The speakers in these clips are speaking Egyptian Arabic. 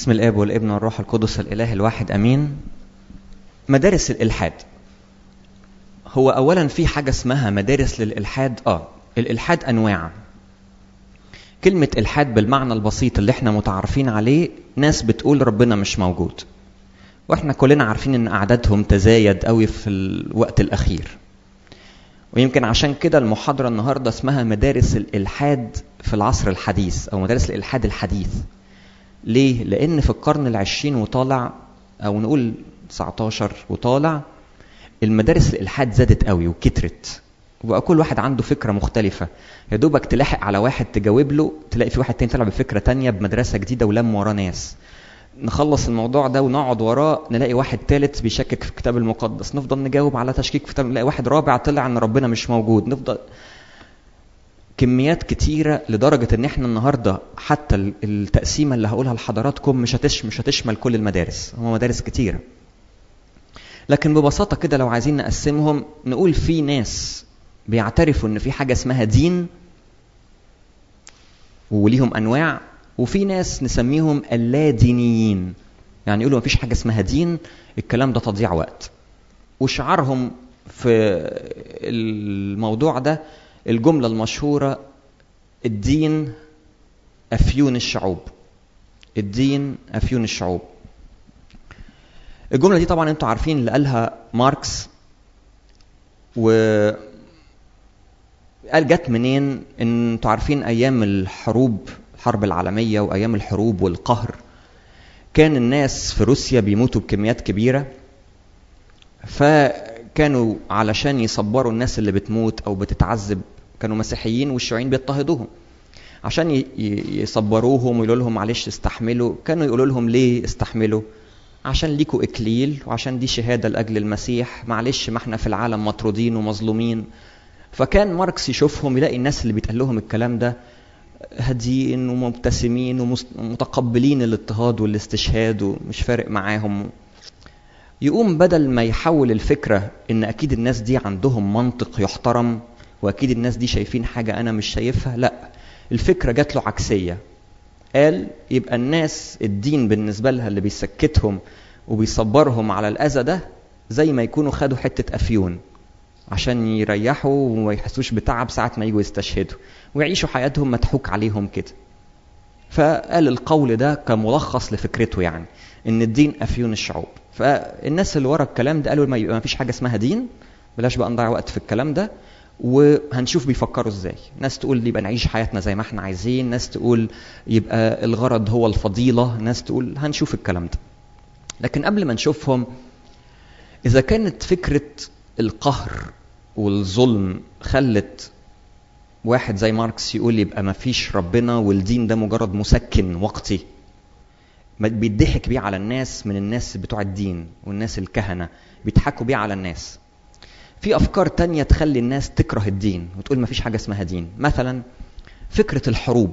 بسم الاب والابن والروح القدس الاله الواحد امين مدارس الالحاد هو اولا في حاجه اسمها مدارس للالحاد اه الالحاد انواع كلمه الحاد بالمعنى البسيط اللي احنا متعارفين عليه ناس بتقول ربنا مش موجود واحنا كلنا عارفين ان اعدادهم تزايد قوي في الوقت الاخير ويمكن عشان كده المحاضره النهارده اسمها مدارس الالحاد في العصر الحديث او مدارس الالحاد الحديث ليه؟ لأن في القرن العشرين وطالع أو نقول 19 وطالع المدارس الإلحاد زادت قوي وكترت وبقى كل واحد عنده فكرة مختلفة يا دوبك تلاحق على واحد تجاوب له تلاقي في واحد تاني طلع بفكرة تانية بمدرسة جديدة ولم وراه ناس نخلص الموضوع ده ونقعد وراه نلاقي واحد تالت بيشكك في الكتاب المقدس نفضل نجاوب على تشكيك في الكتاب نلاقي واحد رابع طلع ان ربنا مش موجود نفضل كميات كتيرة لدرجة ان احنا النهاردة حتى التقسيمة اللي هقولها لحضراتكم مش هتش مش هتشمل كل المدارس هم مدارس كتيرة لكن ببساطة كده لو عايزين نقسمهم نقول في ناس بيعترفوا ان في حاجة اسمها دين وليهم انواع وفي ناس نسميهم اللادينيين يعني يقولوا مفيش حاجة اسمها دين الكلام ده تضييع وقت وشعارهم في الموضوع ده الجملة المشهورة الدين أفيون الشعوب الدين أفيون الشعوب الجملة دي طبعا انتوا عارفين اللي قالها ماركس و قال جت منين ان انتوا عارفين ايام الحروب الحرب العالمية وايام الحروب والقهر كان الناس في روسيا بيموتوا بكميات كبيرة فكانوا علشان يصبروا الناس اللي بتموت او بتتعذب كانوا مسيحيين والشيوعيين بيضطهدوهم عشان يصبروهم ويقولوا لهم معلش استحملوا كانوا يقولوا لهم ليه استحملوا عشان ليكوا اكليل وعشان دي شهاده لاجل المسيح معلش ما احنا في العالم مطرودين ومظلومين فكان ماركس يشوفهم يلاقي الناس اللي بيتقال لهم الكلام ده هاديين ومبتسمين ومتقبلين الاضطهاد والاستشهاد ومش فارق معاهم يقوم بدل ما يحول الفكره ان اكيد الناس دي عندهم منطق يحترم واكيد الناس دي شايفين حاجه انا مش شايفها لا الفكره جات له عكسيه قال يبقى الناس الدين بالنسبه لها اللي بيسكتهم وبيصبرهم على الاذى ده زي ما يكونوا خدوا حته افيون عشان يريحوا وما يحسوش بتعب ساعه ما يجوا يستشهدوا ويعيشوا حياتهم مضحوك عليهم كده فقال القول ده كملخص لفكرته يعني ان الدين افيون الشعوب فالناس اللي ورا الكلام ده قالوا ما يبقى ما فيش حاجه اسمها دين بلاش بقى نضيع وقت في الكلام ده وهنشوف بيفكروا ازاي ناس تقول يبقى نعيش حياتنا زي ما احنا عايزين ناس تقول يبقى الغرض هو الفضيلة ناس تقول هنشوف الكلام ده لكن قبل ما نشوفهم إذا كانت فكرة القهر والظلم خلت واحد زي ماركس يقول يبقى ما فيش ربنا والدين ده مجرد مسكن وقتي بيضحك بيه على الناس من الناس بتوع الدين والناس الكهنة بيضحكوا بيه على الناس في افكار تانية تخلي الناس تكره الدين وتقول ما فيش حاجه اسمها دين مثلا فكره الحروب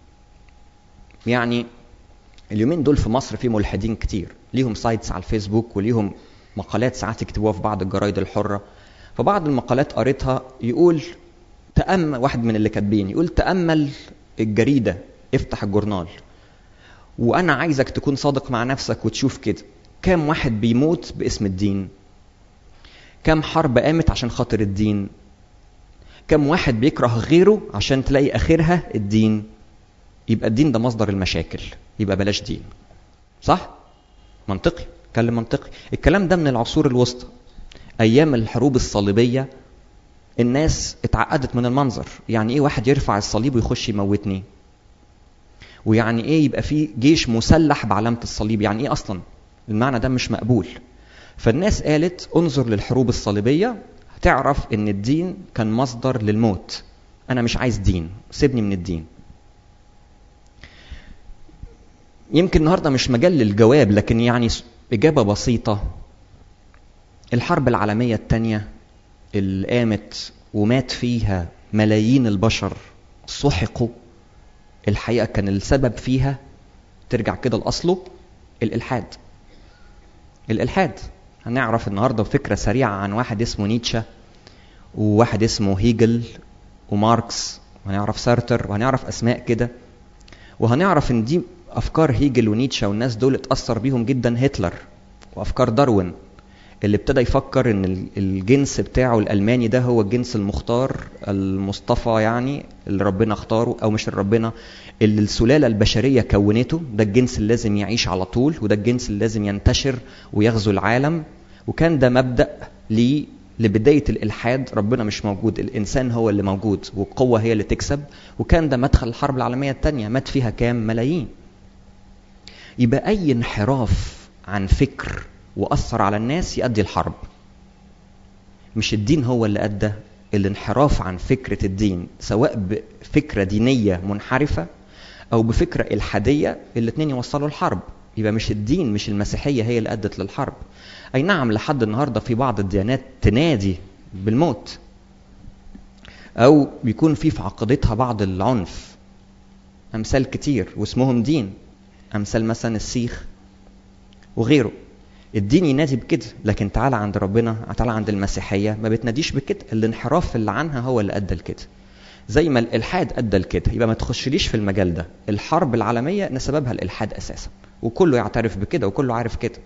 يعني اليومين دول في مصر في ملحدين كتير ليهم سايتس على الفيسبوك وليهم مقالات ساعات يكتبوها في بعض الجرايد الحره فبعض المقالات قريتها يقول تأمل واحد من اللي كاتبين يقول تأمل الجريدة افتح الجورنال وأنا عايزك تكون صادق مع نفسك وتشوف كده كام واحد بيموت باسم الدين كم حرب قامت عشان خاطر الدين كم واحد بيكره غيره عشان تلاقي اخرها الدين يبقى الدين ده مصدر المشاكل يبقى بلاش دين صح منطقي كلام منطقي الكلام ده من العصور الوسطى ايام الحروب الصليبيه الناس اتعقدت من المنظر يعني ايه واحد يرفع الصليب ويخش يموتني ويعني ايه يبقى في جيش مسلح بعلامه الصليب يعني ايه اصلا المعنى ده مش مقبول فالناس قالت انظر للحروب الصليبية هتعرف ان الدين كان مصدر للموت انا مش عايز دين سيبني من الدين يمكن النهارده مش مجال للجواب لكن يعني اجابه بسيطه الحرب العالميه الثانيه اللي قامت ومات فيها ملايين البشر سحقوا الحقيقه كان السبب فيها ترجع كده لاصله الالحاد الالحاد هنعرف النهارده فكره سريعه عن واحد اسمه نيتشه وواحد اسمه هيجل وماركس وهنعرف سارتر وهنعرف اسماء كده وهنعرف ان دي افكار هيجل ونيتشه والناس دول اتاثر بيهم جدا هتلر وافكار داروين اللي ابتدى يفكر ان الجنس بتاعه الالماني ده هو الجنس المختار المصطفى يعني اللي ربنا اختاره او مش ربنا اللي السلاله البشريه كونته ده الجنس اللي لازم يعيش على طول وده الجنس اللي لازم ينتشر ويغزو العالم وكان ده مبدا ليه لبداية الإلحاد ربنا مش موجود الإنسان هو اللي موجود والقوة هي اللي تكسب وكان ده مدخل الحرب العالمية الثانية مات فيها كام ملايين يبقى أي انحراف عن فكر وأثر على الناس يؤدي الحرب مش الدين هو اللي أدى الانحراف عن فكرة الدين سواء بفكرة دينية منحرفة أو بفكرة إلحادية الاتنين يوصلوا الحرب يبقى مش الدين مش المسيحية هي اللي أدت للحرب أي نعم لحد النهاردة في بعض الديانات تنادي بالموت أو بيكون في في عقيدتها بعض العنف أمثال كتير واسمهم دين أمثال مثلا السيخ وغيره الدين ينادي بكده لكن تعالى عند ربنا تعالى عند المسيحيه ما بتناديش بكده الانحراف اللي عنها هو اللي ادى لكده زي ما الالحاد ادى لكده يبقى ما تخشليش في المجال ده الحرب العالميه ان سببها الالحاد اساسا وكله يعترف بكده وكله عارف كده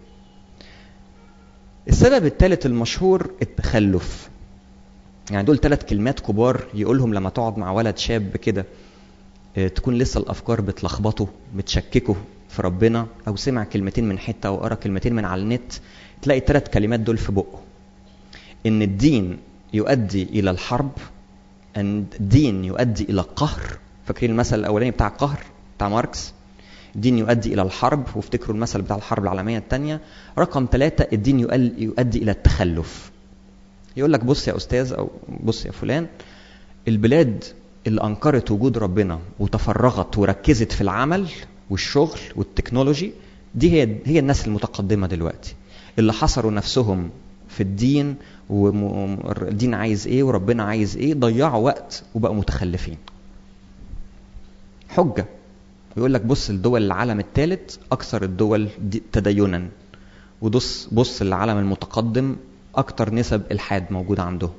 السبب الثالث المشهور التخلف يعني دول ثلاث كلمات كبار يقولهم لما تقعد مع ولد شاب كده تكون لسه الافكار بتلخبطه بتشككه في ربنا او سمع كلمتين من حته او قرا كلمتين من على النت تلاقي الثلاث كلمات دول في بقه ان الدين يؤدي الى الحرب ان الدين يؤدي الى القهر فاكرين المثل الاولاني بتاع القهر بتاع ماركس الدين يؤدي الى الحرب وافتكروا المثل بتاع الحرب العالميه الثانيه رقم ثلاثة الدين يؤدي الى التخلف يقول لك بص يا استاذ او بص يا فلان البلاد اللي انكرت وجود ربنا وتفرغت وركزت في العمل والشغل والتكنولوجي دي هي هي الناس المتقدمه دلوقتي اللي حصروا نفسهم في الدين والدين عايز ايه وربنا عايز ايه ضيعوا وقت وبقوا متخلفين حجه يقول لك بص لدول العالم الثالث اكثر الدول تدينا وبص بص للعالم المتقدم اكثر نسب الحاد موجوده عندهم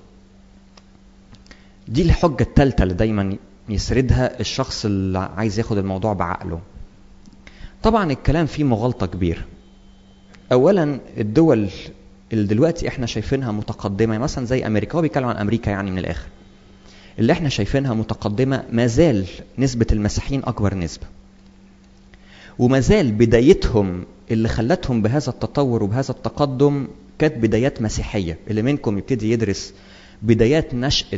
دي الحجه الثالثه اللي دايما يسردها الشخص اللي عايز ياخد الموضوع بعقله طبعا الكلام فيه مغالطه كبيره اولا الدول اللي دلوقتي احنا شايفينها متقدمه مثلا زي امريكا هو بيتكلم عن امريكا يعني من الاخر اللي احنا شايفينها متقدمه ما زال نسبه المسيحيين اكبر نسبه وما زال بدايتهم اللي خلتهم بهذا التطور وبهذا التقدم كانت بدايات مسيحيه اللي منكم يبتدي يدرس بدايات نشاه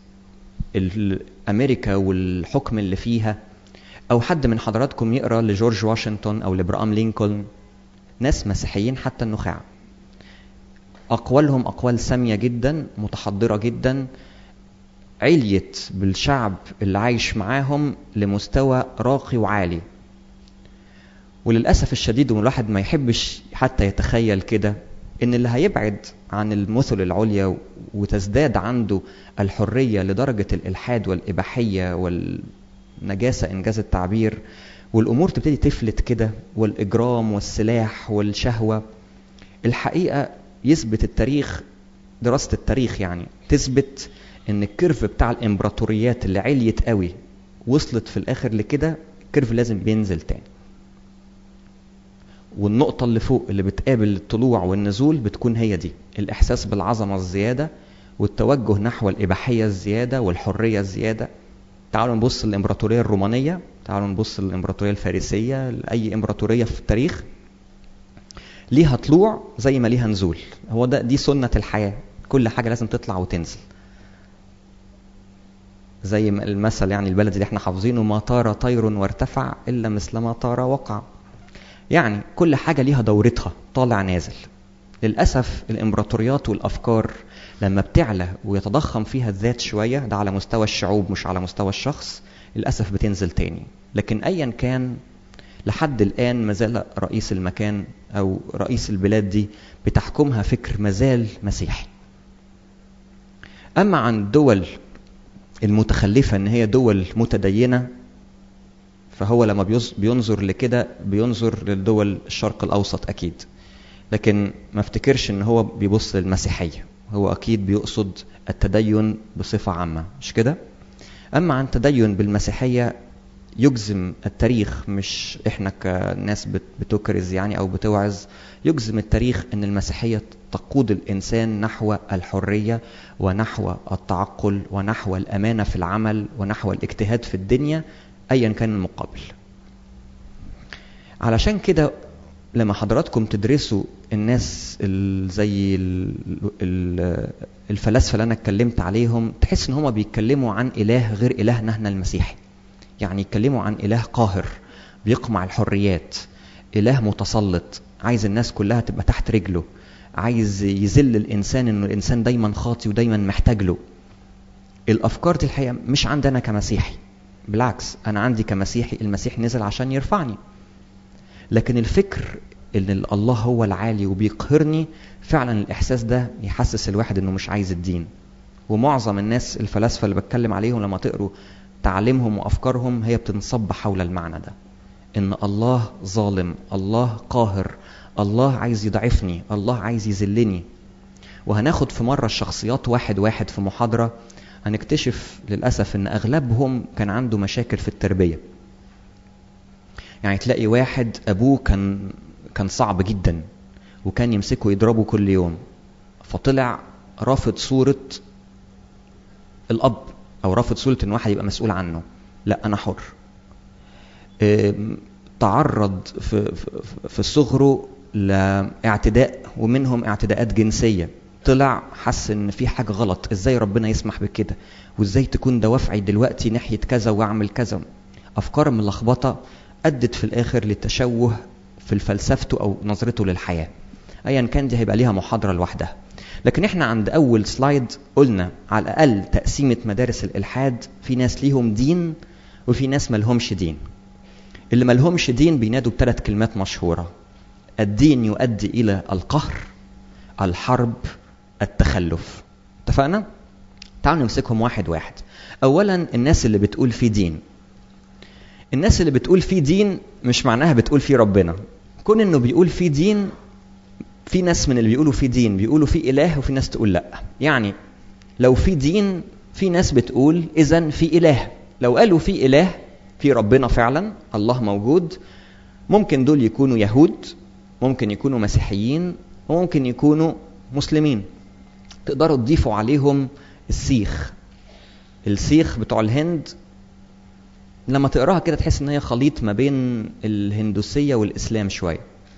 امريكا والحكم اللي فيها او حد من حضراتكم يقرا لجورج واشنطن او لابراهام لينكولن ناس مسيحيين حتى النخاع اقوالهم اقوال ساميه جدا متحضره جدا عليت بالشعب اللي عايش معاهم لمستوى راقي وعالي وللاسف الشديد والواحد ما يحبش حتى يتخيل كده ان اللي هيبعد عن المثل العليا وتزداد عنده الحريه لدرجه الالحاد والاباحيه والنجاسه انجاز التعبير والامور تبتدي تفلت كده والاجرام والسلاح والشهوه الحقيقه يثبت التاريخ دراسه التاريخ يعني تثبت ان الكيرف بتاع الامبراطوريات اللي عليت قوي وصلت في الاخر لكده الكيرف لازم بينزل تاني والنقطة اللي فوق اللي بتقابل الطلوع والنزول بتكون هي دي الإحساس بالعظمة الزيادة والتوجه نحو الإباحية الزيادة والحرية الزيادة تعالوا نبص للإمبراطورية الرومانية تعالوا نبص للإمبراطورية الفارسية لأي إمبراطورية في التاريخ ليها طلوع زي ما ليها نزول هو ده دي سنة الحياة كل حاجة لازم تطلع وتنزل زي المثل يعني البلد اللي احنا حافظينه ما طار طير وارتفع إلا مثل ما طار وقع يعني كل حاجة ليها دورتها طالع نازل للأسف الإمبراطوريات والأفكار لما بتعلى ويتضخم فيها الذات شوية ده على مستوى الشعوب مش على مستوى الشخص للأسف بتنزل تاني لكن أيا كان لحد الآن مازال رئيس المكان أو رئيس البلاد دي بتحكمها فكر مازال مسيحي أما عن الدول المتخلفة إن هي دول متدينة فهو لما بينظر لكده بينظر للدول الشرق الاوسط اكيد لكن ما افتكرش ان هو بيبص للمسيحيه هو اكيد بيقصد التدين بصفه عامه مش كده اما عن تدين بالمسيحيه يجزم التاريخ مش احنا كناس بتكرز يعني او بتوعظ يجزم التاريخ ان المسيحيه تقود الانسان نحو الحريه ونحو التعقل ونحو الامانه في العمل ونحو الاجتهاد في الدنيا ايا كان المقابل علشان كده لما حضراتكم تدرسوا الناس زي الفلاسفه اللي انا اتكلمت عليهم تحس ان هم بيتكلموا عن اله غير الهنا احنا المسيحي يعني يتكلموا عن اله قاهر بيقمع الحريات اله متسلط عايز الناس كلها تبقى تحت رجله عايز يذل الانسان انه الانسان دايما خاطي ودايما محتاج له الافكار دي الحقيقه مش عندنا كمسيحي بالعكس انا عندي كمسيحي المسيح نزل عشان يرفعني لكن الفكر ان الله هو العالي وبيقهرني فعلا الاحساس ده يحسس الواحد انه مش عايز الدين ومعظم الناس الفلاسفه اللي بتكلم عليهم لما تقروا تعاليمهم وافكارهم هي بتنصب حول المعنى ده ان الله ظالم الله قاهر الله عايز يضعفني الله عايز يذلني وهناخد في مره الشخصيات واحد واحد في محاضره هنكتشف للاسف ان اغلبهم كان عنده مشاكل في التربيه يعني تلاقي واحد ابوه كان كان صعب جدا وكان يمسكه يضربه كل يوم فطلع رافض صورة الأب أو رافض صورة إن واحد يبقى مسؤول عنه لا أنا حر تعرض في, في صغره لاعتداء ومنهم اعتداءات جنسية طلع حس ان في حاجة غلط ازاي ربنا يسمح بكده وازاي تكون دوافعي دلوقتي ناحية كذا واعمل كذا افكار ملخبطة ادت في الاخر لتشوه في فلسفته او نظرته للحياه ايا كان دي هيبقى ليها محاضره لوحدها لكن احنا عند اول سلايد قلنا على الاقل تقسيمه مدارس الالحاد في ناس ليهم دين وفي ناس ملهمش دين اللي ملهمش دين بينادوا بثلاث كلمات مشهوره الدين يؤدي الى القهر الحرب التخلف اتفقنا تعالوا نمسكهم واحد واحد اولا الناس اللي بتقول في دين الناس اللي بتقول في دين مش معناها بتقول في ربنا كون انه بيقول في دين في ناس من اللي بيقولوا في دين بيقولوا في اله وفي ناس تقول لا يعني لو في دين في ناس بتقول اذا في اله لو قالوا في اله في ربنا فعلا الله موجود ممكن دول يكونوا يهود ممكن يكونوا مسيحيين وممكن يكونوا مسلمين تقدروا تضيفوا عليهم السيخ السيخ بتوع الهند لما تقراها كده تحس ان هي خليط ما بين الهندوسيه والاسلام شويه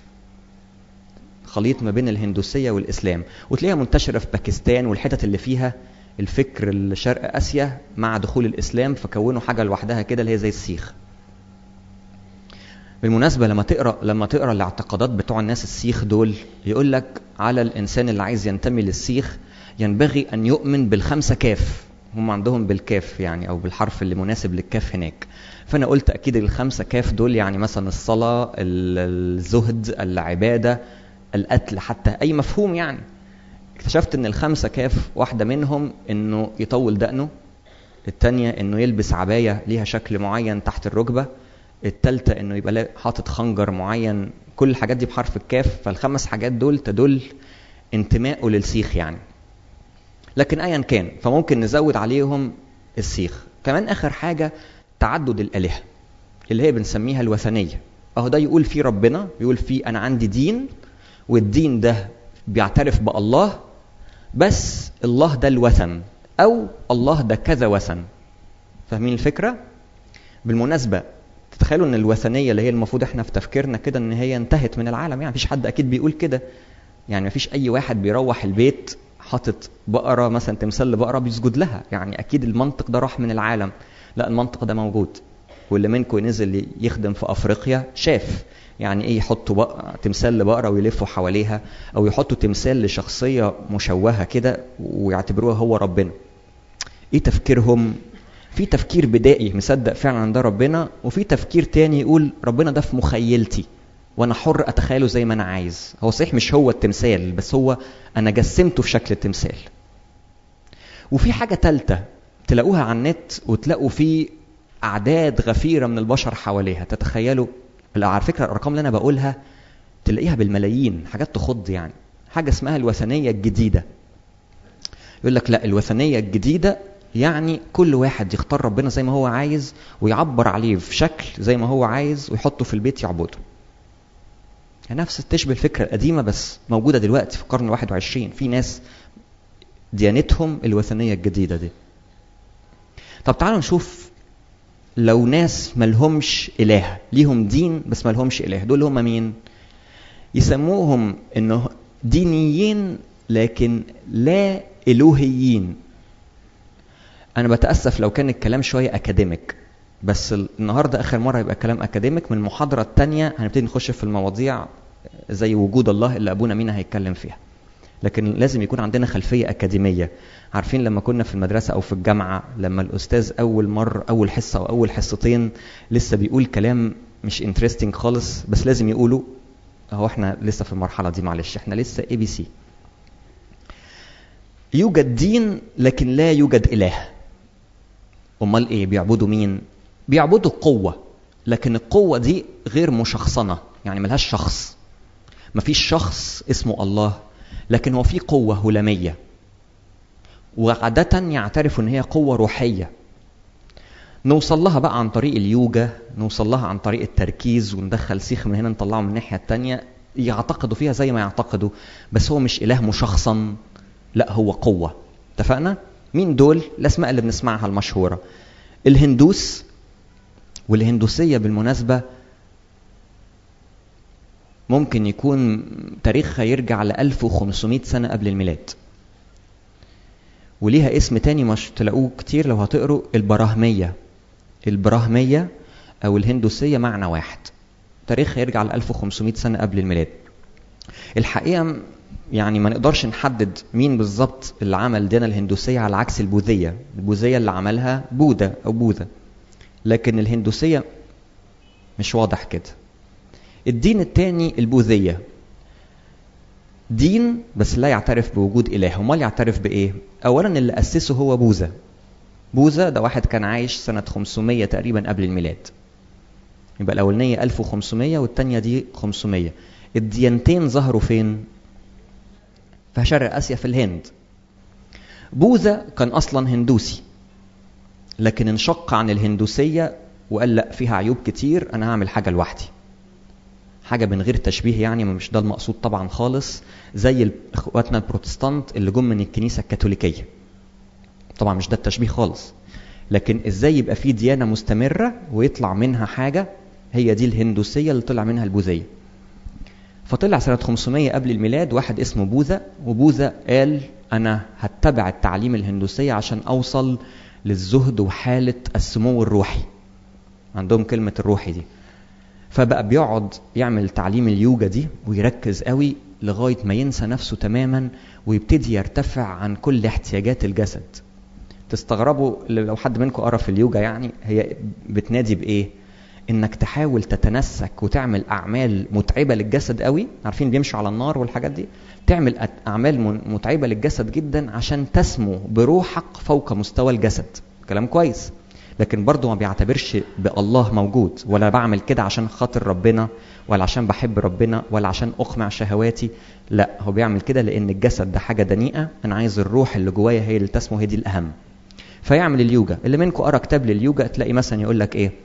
خليط ما بين الهندوسيه والاسلام وتلاقيها منتشره في باكستان والحتت اللي فيها الفكر الشرق اسيا مع دخول الاسلام فكونوا حاجه لوحدها كده اللي هي زي السيخ بالمناسبة لما تقرا لما تقرا الاعتقادات بتوع الناس السيخ دول يقول لك على الانسان اللي عايز ينتمي للسيخ ينبغي ان يؤمن بالخمسه كاف هم عندهم بالكاف يعني او بالحرف اللي مناسب للكاف هناك فانا قلت اكيد الخمسه كاف دول يعني مثلا الصلاه الزهد العباده القتل حتى اي مفهوم يعني اكتشفت ان الخمسه كاف واحده منهم انه يطول دقنه الثانيه انه يلبس عبايه ليها شكل معين تحت الركبه الثالثه انه يبقى حاطط خنجر معين كل الحاجات دي بحرف الكاف فالخمس حاجات دول تدل انتمائه للسيخ يعني لكن ايا كان فممكن نزود عليهم السيخ كمان اخر حاجه تعدد الالهه اللي هي بنسميها الوثنيه اهو ده يقول فيه ربنا يقول فيه انا عندي دين والدين ده بيعترف بالله بس الله ده الوثن او الله ده كذا وثن فاهمين الفكره بالمناسبه تتخيلوا ان الوثنيه اللي هي المفروض احنا في تفكيرنا كده ان هي انتهت من العالم يعني مفيش حد اكيد بيقول كده يعني مفيش اي واحد بيروح البيت حاطط بقره مثلا تمثال لبقره بيسجد لها يعني اكيد المنطق ده راح من العالم لا المنطق ده موجود واللي منكم ينزل يخدم في افريقيا شاف يعني ايه يحطوا بقى تمثال لبقره ويلفوا حواليها او يحطوا تمثال لشخصيه مشوهه كده ويعتبروها هو ربنا ايه تفكيرهم في تفكير بدائي مصدق فعلا ده ربنا وفي تفكير تاني يقول ربنا ده في مخيلتي وانا حر اتخيله زي ما انا عايز هو صحيح مش هو التمثال بس هو انا جسمته في شكل التمثال وفي حاجة تالتة تلاقوها على النت وتلاقوا في أعداد غفيرة من البشر حواليها تتخيلوا على فكرة الأرقام اللي أنا بقولها تلاقيها بالملايين حاجات تخض يعني حاجة اسمها الوثنية الجديدة يقول لك لا الوثنية الجديدة يعني كل واحد يختار ربنا زي ما هو عايز ويعبر عليه في شكل زي ما هو عايز ويحطه في البيت يعبده يعني نفس تشبه الفكرة القديمة بس موجودة دلوقتي في القرن الواحد وعشرين في ناس ديانتهم الوثنية الجديدة دي طب تعالوا نشوف لو ناس ملهمش إله ليهم دين بس ملهمش إله دول هم مين يسموهم إنه دينيين لكن لا إلوهيين أنا بتأسف لو كان الكلام شوية أكاديميك بس النهاردة آخر مرة يبقى كلام أكاديميك من المحاضرة التانية هنبتدي نخش في المواضيع زي وجود الله اللي أبونا مينا هيتكلم فيها لكن لازم يكون عندنا خلفية أكاديمية عارفين لما كنا في المدرسة أو في الجامعة لما الأستاذ أول مرة أول حصة أو أول حصتين لسه بيقول كلام مش انترستنج خالص بس لازم يقوله اهو احنا لسه في المرحلة دي معلش احنا لسه اي بي سي يوجد دين لكن لا يوجد إله أمال إيه بيعبدوا مين بيعبدوا قوة لكن القوة دي غير مشخصنة يعني ملهاش شخص مفيش شخص اسمه الله لكن هو في قوة هلامية وعادة يعترفوا ان هي قوة روحية نوصل لها بقى عن طريق اليوجا نوصل لها عن طريق التركيز وندخل سيخ من هنا نطلعه من الناحية التانية يعتقدوا فيها زي ما يعتقدوا بس هو مش إله مشخصا لا هو قوة اتفقنا؟ مين دول؟ الأسماء اللي بنسمعها المشهورة الهندوس والهندوسية بالمناسبة ممكن يكون تاريخها يرجع ل 1500 سنة قبل الميلاد وليها اسم تاني مش تلاقوه كتير لو هتقروا البراهمية البراهمية أو الهندوسية معنى واحد تاريخها يرجع ل 1500 سنة قبل الميلاد الحقيقة يعني ما نقدرش نحدد مين بالظبط اللي عمل الديانة الهندوسية على عكس البوذية البوذية اللي عملها بوذا أو بوذا لكن الهندوسية مش واضح كده الدين الثاني البوذية دين بس لا يعترف بوجود إله امال يعترف بإيه أولا اللي أسسه هو بوذا بوذا ده واحد كان عايش سنة 500 تقريبا قبل الميلاد يبقى الأولانية 1500 والتانية دي 500 الديانتين ظهروا فين؟ في شرق آسيا في الهند بوذا كان أصلا هندوسي لكن انشق عن الهندوسية وقال لا فيها عيوب كتير أنا هعمل حاجة لوحدي حاجة من غير تشبيه يعني مش ده المقصود طبعا خالص زي اخواتنا البروتستانت اللي جم من الكنيسة الكاثوليكية طبعا مش ده التشبيه خالص لكن ازاي يبقى في ديانة مستمرة ويطلع منها حاجة هي دي الهندوسية اللي طلع منها البوذية فطلع سنة 500 قبل الميلاد واحد اسمه بوذا وبوذا قال أنا هتبع التعليم الهندوسية عشان أوصل للزهد وحالة السمو الروحي عندهم كلمة الروحي دي فبقى بيقعد يعمل تعليم اليوجا دي ويركز قوي لغاية ما ينسى نفسه تماما ويبتدي يرتفع عن كل احتياجات الجسد تستغربوا لو حد منكم قرا في اليوجا يعني هي بتنادي بايه انك تحاول تتنسك وتعمل اعمال متعبه للجسد قوي عارفين بيمشوا على النار والحاجات دي تعمل اعمال متعبه للجسد جدا عشان تسمو بروحك فوق مستوى الجسد كلام كويس لكن برضه ما بيعتبرش بالله موجود ولا بعمل كده عشان خاطر ربنا ولا عشان بحب ربنا ولا عشان اقمع شهواتي لا هو بيعمل كده لان الجسد ده حاجه دنيئه انا عايز الروح اللي جوايا هي اللي تسمو هي دي الاهم فيعمل اليوجا اللي منكم قرا كتاب لليوجا تلاقي مثلا يقول لك ايه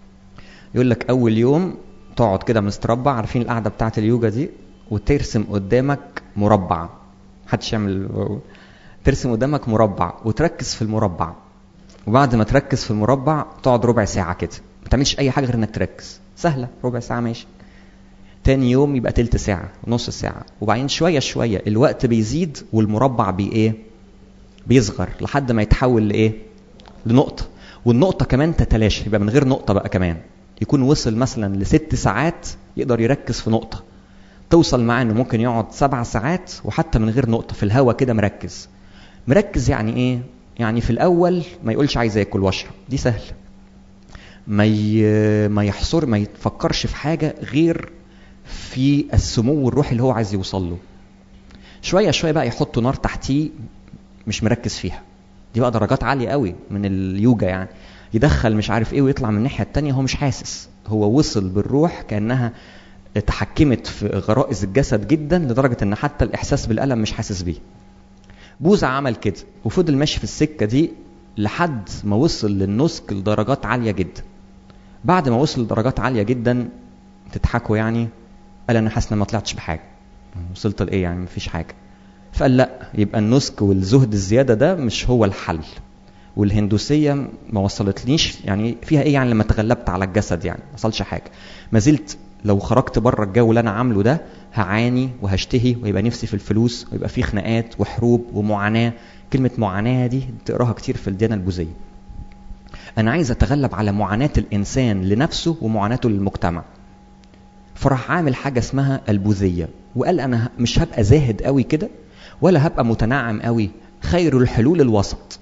يقول لك اول يوم تقعد كده مستربع عارفين القعده بتاعه اليوجا دي وترسم قدامك مربع محدش يعمل ترسم قدامك مربع وتركز في المربع وبعد ما تركز في المربع تقعد ربع ساعه كده ما تعملش اي حاجه غير انك تركز سهله ربع ساعه ماشي تاني يوم يبقى تلت ساعه نص ساعه وبعدين شويه شويه الوقت بيزيد والمربع بي ايه بيصغر لحد ما يتحول لايه لنقطه والنقطه كمان تتلاشى يبقى من غير نقطه بقى كمان يكون وصل مثلا لست ساعات يقدر يركز في نقطه توصل معاه انه ممكن يقعد سبع ساعات وحتى من غير نقطه في الهوا كده مركز مركز يعني ايه يعني في الاول ما يقولش عايز اكل واشرب دي سهله ما ي... ما يحصر ما يفكرش في حاجه غير في السمو الروحي اللي هو عايز يوصل له شويه شويه بقى يحطوا نار تحتيه مش مركز فيها دي بقى درجات عاليه قوي من اليوجا يعني يدخل مش عارف ايه ويطلع من الناحيه التانية هو مش حاسس هو وصل بالروح كانها تحكمت في غرائز الجسد جدا لدرجه ان حتى الاحساس بالالم مش حاسس بيه بوذا عمل كده وفضل ماشي في السكه دي لحد ما وصل للنسك لدرجات عالية جدا بعد ما وصل لدرجات عالية جدا تضحكوا يعني قال انا حاسس ان ما طلعتش بحاجة وصلت لايه يعني مفيش حاجة فقال لا يبقى النسك والزهد الزيادة ده مش هو الحل والهندوسية ما وصلتليش يعني فيها ايه يعني لما تغلبت على الجسد يعني ما وصلش حاجة ما زلت لو خرجت بره الجو اللي انا عامله ده هعاني وهشتهي ويبقى نفسي في الفلوس ويبقى في خناقات وحروب ومعاناة كلمة معاناة دي تقراها كتير في الديانة البوذية انا عايز اتغلب على معاناة الانسان لنفسه ومعاناته للمجتمع فراح عامل حاجة اسمها البوذية وقال انا مش هبقى زاهد قوي كده ولا هبقى متنعم قوي خير الحلول الوسط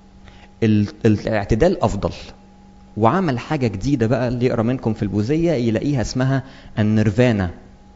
الاعتدال افضل وعمل حاجه جديده بقى اللي يقرا منكم في البوذيه يلاقيها اسمها النيرفانا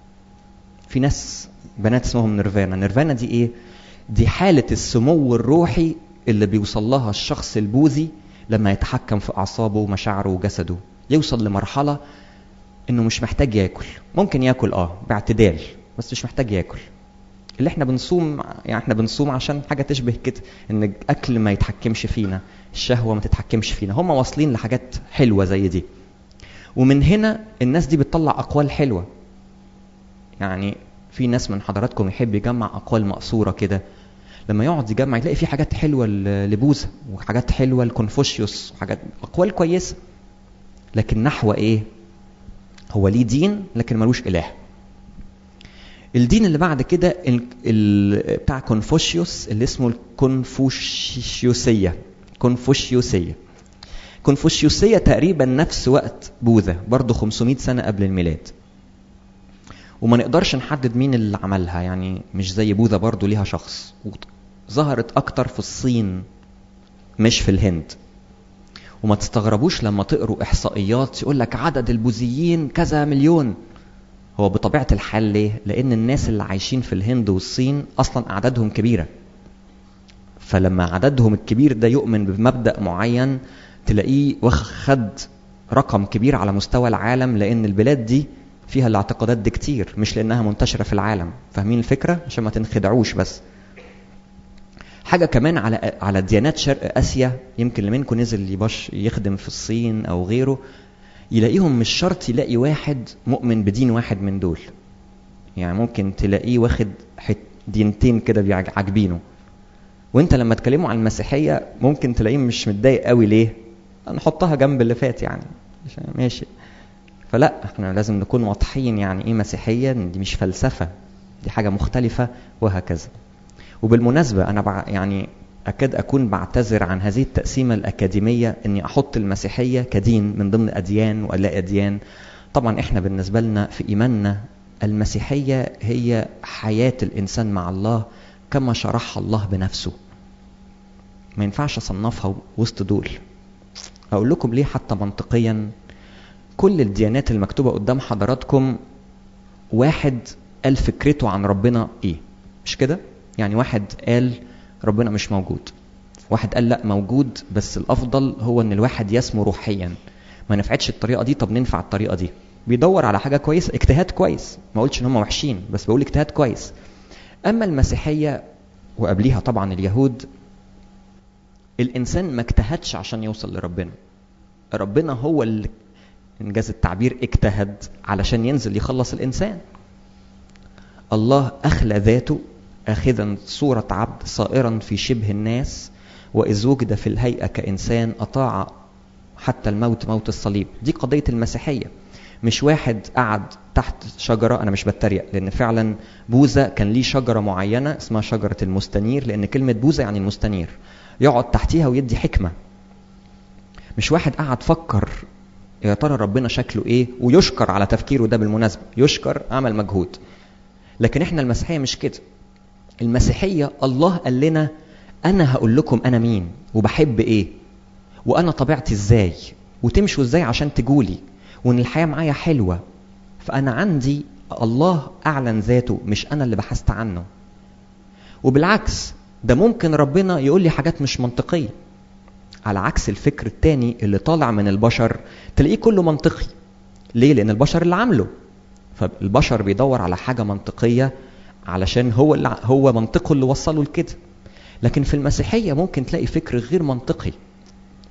في ناس بنات اسمهم نيرفانا نيرفانا دي ايه دي حاله السمو الروحي اللي بيوصل لها الشخص البوذي لما يتحكم في اعصابه ومشاعره وجسده يوصل لمرحله انه مش محتاج ياكل ممكن ياكل اه باعتدال بس مش محتاج ياكل اللي احنا بنصوم يعني احنا بنصوم عشان حاجه تشبه كده ان الاكل ما يتحكمش فينا الشهوه ما تتحكمش فينا هم واصلين لحاجات حلوه زي دي ومن هنا الناس دي بتطلع اقوال حلوه يعني في ناس من حضراتكم يحب يجمع اقوال مقصوره كده لما يقعد يجمع يلاقي في حاجات حلوه لبوذا وحاجات حلوه لكونفوشيوس وحاجات اقوال كويسه لكن نحو ايه هو ليه دين لكن ملوش اله الدين اللي بعد كده ال... ال... بتاع كونفوشيوس اللي اسمه الكونفوشيوسية كونفوشيوسية كونفوشيوسية تقريبا نفس وقت بوذا برضه 500 سنة قبل الميلاد وما نقدرش نحدد مين اللي عملها يعني مش زي بوذا برضه ليها شخص ظهرت أكتر في الصين مش في الهند وما تستغربوش لما تقروا إحصائيات يقول لك عدد البوذيين كذا مليون هو بطبيعة الحال ليه؟ لأن الناس اللي عايشين في الهند والصين أصلا أعدادهم كبيرة. فلما عددهم الكبير ده يؤمن بمبدأ معين تلاقيه خد رقم كبير على مستوى العالم لأن البلاد دي فيها الاعتقادات دي كتير مش لأنها منتشرة في العالم. فاهمين الفكرة؟ عشان ما تنخدعوش بس. حاجة كمان على على ديانات شرق آسيا يمكن اللي منكم نزل يبش يخدم في الصين أو غيره يلاقيهم مش شرط يلاقي واحد مؤمن بدين واحد من دول يعني ممكن تلاقيه واخد دينتين كده عاجبينه وانت لما تكلمه عن المسيحيه ممكن تلاقيه مش متضايق قوي ليه نحطها جنب اللي فات يعني ماشي فلا احنا لازم نكون واضحين يعني ايه مسيحيه دي مش فلسفه دي حاجه مختلفه وهكذا وبالمناسبه انا بع يعني أكاد أكون بعتذر عن هذه التقسيمة الأكاديمية إني أحط المسيحية كدين من ضمن أديان ولا أديان طبعا إحنا بالنسبة لنا في إيماننا المسيحية هي حياة الإنسان مع الله كما شرحها الله بنفسه ما ينفعش أصنفها وسط دول أقول لكم ليه حتى منطقيا كل الديانات المكتوبة قدام حضراتكم واحد قال فكرته عن ربنا إيه مش كده؟ يعني واحد قال ربنا مش موجود واحد قال لا موجود بس الافضل هو ان الواحد يسمو روحيا ما نفعتش الطريقه دي طب ننفع الطريقه دي بيدور على حاجه كويسه اجتهاد كويس ما قلتش ان هم وحشين بس بقول اجتهاد كويس اما المسيحيه وقبليها طبعا اليهود الانسان ما اجتهدش عشان يوصل لربنا ربنا هو اللي انجاز التعبير اجتهد علشان ينزل يخلص الانسان الله اخلى ذاته آخذا صورة عبد صائرا في شبه الناس وإذ وجد في الهيئة كإنسان أطاع حتى الموت موت الصليب دي قضية المسيحية مش واحد قعد تحت شجرة أنا مش بتريق لأن فعلا بوذا كان ليه شجرة معينة اسمها شجرة المستنير لأن كلمة بوذا يعني المستنير يقعد تحتيها ويدي حكمة مش واحد قعد فكر يا ترى ربنا شكله ايه ويشكر على تفكيره ده بالمناسبة يشكر عمل مجهود لكن احنا المسيحية مش كده المسيحية الله قال لنا أنا هقول لكم أنا مين وبحب إيه وأنا طبيعتي إزاي وتمشوا إزاي عشان تجولي وإن الحياة معايا حلوة فأنا عندي الله أعلن ذاته مش أنا اللي بحثت عنه وبالعكس ده ممكن ربنا يقول لي حاجات مش منطقية على عكس الفكر التاني اللي طالع من البشر تلاقيه كله منطقي ليه؟ لأن البشر اللي عامله فالبشر بيدور على حاجة منطقية علشان هو اللي هو منطقه اللي وصله لكده لكن في المسيحيه ممكن تلاقي فكر غير منطقي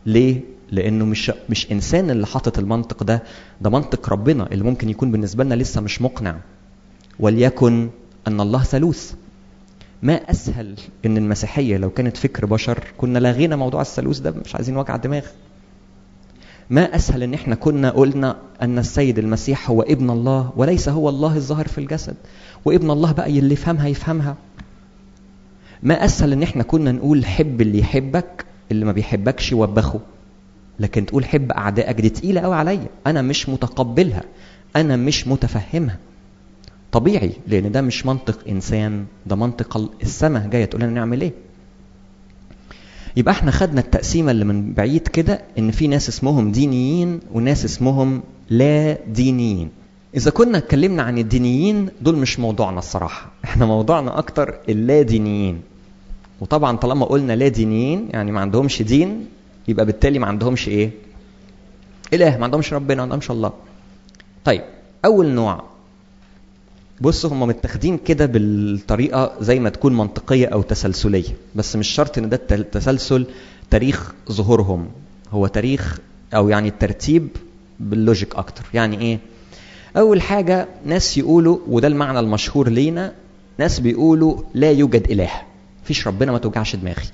ليه لانه مش مش انسان اللي حاطط المنطق ده ده منطق ربنا اللي ممكن يكون بالنسبه لنا لسه مش مقنع وليكن ان الله ثالوث ما اسهل ان المسيحيه لو كانت فكر بشر كنا لغينا موضوع الثالوث ده مش عايزين وجع دماغ ما اسهل ان احنا كنا قلنا ان السيد المسيح هو ابن الله وليس هو الله الظاهر في الجسد وابن الله بقى اللي يفهمها يفهمها ما اسهل ان احنا كنا نقول حب اللي يحبك اللي ما بيحبكش وبخه لكن تقول حب اعدائك دي تقيله قوي عليا انا مش متقبلها انا مش متفهمها طبيعي لان ده مش منطق انسان ده منطق السماء جايه تقول لنا نعمل ايه يبقى احنا خدنا التقسيمه اللي من بعيد كده ان في ناس اسمهم دينيين وناس اسمهم لا دينيين اذا كنا اتكلمنا عن الدينيين دول مش موضوعنا الصراحه احنا موضوعنا اكتر اللا دينيين وطبعا طالما قلنا لا دينيين يعني ما عندهمش دين يبقى بالتالي ما عندهمش ايه اله ما عندهمش ربنا ما عندهمش الله طيب اول نوع بصوا هم متاخدين كده بالطريقه زي ما تكون منطقيه او تسلسليه بس مش شرط ان ده التسلسل تاريخ ظهورهم هو تاريخ او يعني الترتيب باللوجيك اكتر يعني ايه اول حاجه ناس يقولوا وده المعنى المشهور لينا ناس بيقولوا لا يوجد اله فيش ربنا ما توجعش دماغي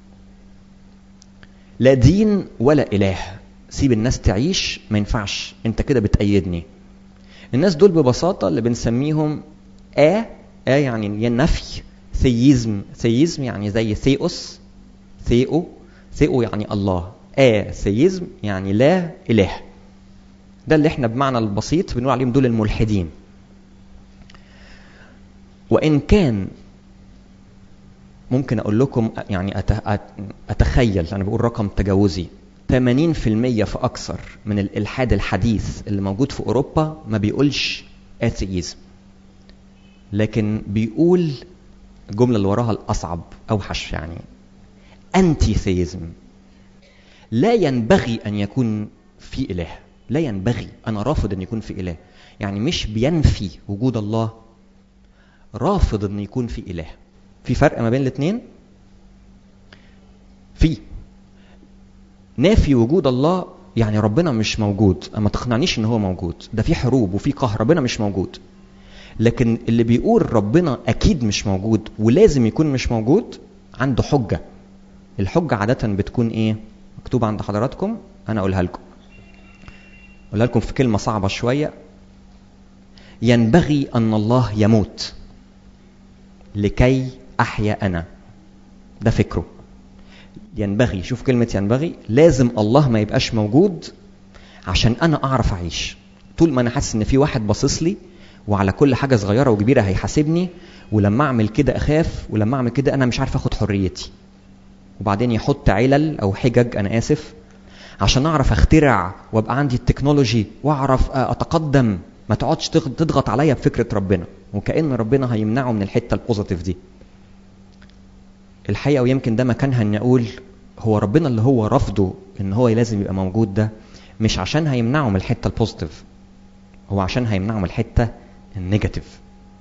لا دين ولا اله سيب الناس تعيش ما ينفعش انت كده بتأيدني الناس دول ببساطة اللي بنسميهم آ آ يعني نفي ثيزم ثيزم يعني زي ثيوس ثيو ثيو يعني الله آ ثيزم يعني لا إله ده اللي احنا بمعنى البسيط بنقول عليهم دول الملحدين وإن كان ممكن أقول لكم يعني أتخيل أنا بقول رقم تجاوزي 80% فأكثر من الإلحاد الحديث اللي موجود في أوروبا ما بيقولش أثيزم لكن بيقول الجملة اللي وراها الأصعب أوحش يعني أنتي ثيزم لا ينبغي أن يكون في إله لا ينبغي أنا رافض أن يكون في إله يعني مش بينفي وجود الله رافض أن يكون في إله في فرق ما بين الاثنين في نافي وجود الله يعني ربنا مش موجود ما تقنعنيش ان هو موجود ده في حروب وفي قهر ربنا مش موجود لكن اللي بيقول ربنا اكيد مش موجود ولازم يكون مش موجود عنده حجه الحجه عاده بتكون ايه مكتوبه عند حضراتكم انا اقولها لكم اقولها لكم في كلمه صعبه شويه ينبغي ان الله يموت لكي احيا انا ده فكره ينبغي شوف كلمة ينبغي لازم الله ما يبقاش موجود عشان أنا أعرف أعيش طول ما أنا حاسس إن في واحد باصص لي وعلى كل حاجة صغيرة وكبيرة هيحاسبني ولما أعمل كده أخاف ولما أعمل كده أنا مش عارف أخد حريتي وبعدين يحط علل أو حجج أنا آسف عشان أعرف أخترع وأبقى عندي التكنولوجي وأعرف أتقدم ما تقعدش تضغط عليا بفكرة ربنا وكأن ربنا هيمنعه من الحتة البوزيتيف دي الحقيقه ويمكن ده مكانها ان اقول هو ربنا اللي هو رفضه ان هو لازم يبقى موجود ده مش عشان هيمنعه من الحته البوزيتيف هو عشان هيمنعه من الحته النيجاتيف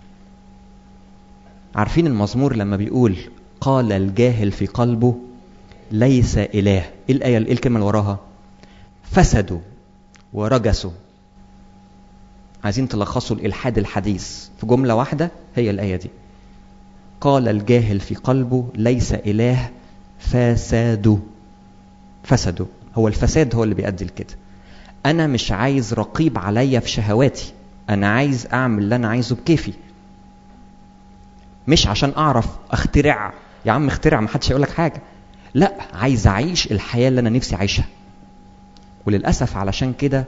عارفين المزمور لما بيقول قال الجاهل في قلبه ليس اله ايه الايه ايه الكلمه اللي وراها فسدوا ورجسوا عايزين تلخصوا الالحاد الحديث في جمله واحده هي الايه دي قال الجاهل في قلبه ليس إله فساد فسدوا هو الفساد هو اللي بيؤدي لكده أنا مش عايز رقيب عليا في شهواتي أنا عايز أعمل اللي أنا عايزه بكيفي مش عشان أعرف أخترع يا عم اخترع ما حدش هيقول لك حاجة لا عايز أعيش الحياة اللي أنا نفسي أعيشها وللأسف علشان كده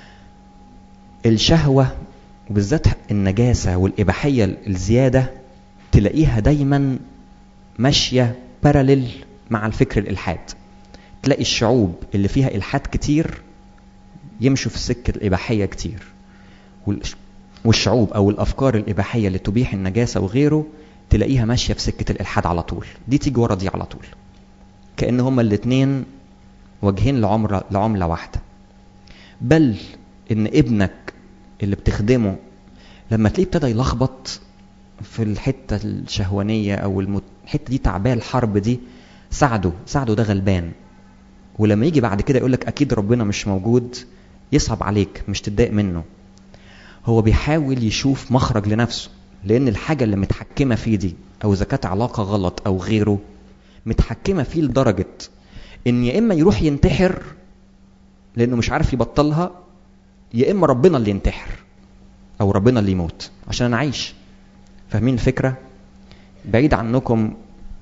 الشهوة وبالذات النجاسة والإباحية الزيادة تلاقيها دايما ماشية باراليل مع الفكر الإلحاد تلاقي الشعوب اللي فيها إلحاد كتير يمشوا في السكة الإباحية كتير والشعوب أو الأفكار الإباحية اللي تبيح النجاسة وغيره تلاقيها ماشية في سكة الإلحاد على طول دي تيجي ورا دي على طول كأن هما الاتنين وجهين لعمرة لعملة واحدة بل إن ابنك اللي بتخدمه لما تلاقيه ابتدى يلخبط في الحتة الشهوانية أو المت... الحتة دي تعباه الحرب دي ساعده ساعده ده غلبان ولما يجي بعد كده يقولك اكيد ربنا مش موجود يصعب عليك مش تتضايق منه هو بيحاول يشوف مخرج لنفسه لان الحاجه اللي متحكمه فيه دي او اذا كانت علاقه غلط او غيره متحكمه فيه لدرجه ان يا اما يروح ينتحر لانه مش عارف يبطلها يا اما ربنا اللي ينتحر او ربنا اللي يموت عشان انا عايش فاهمين الفكره بعيد عنكم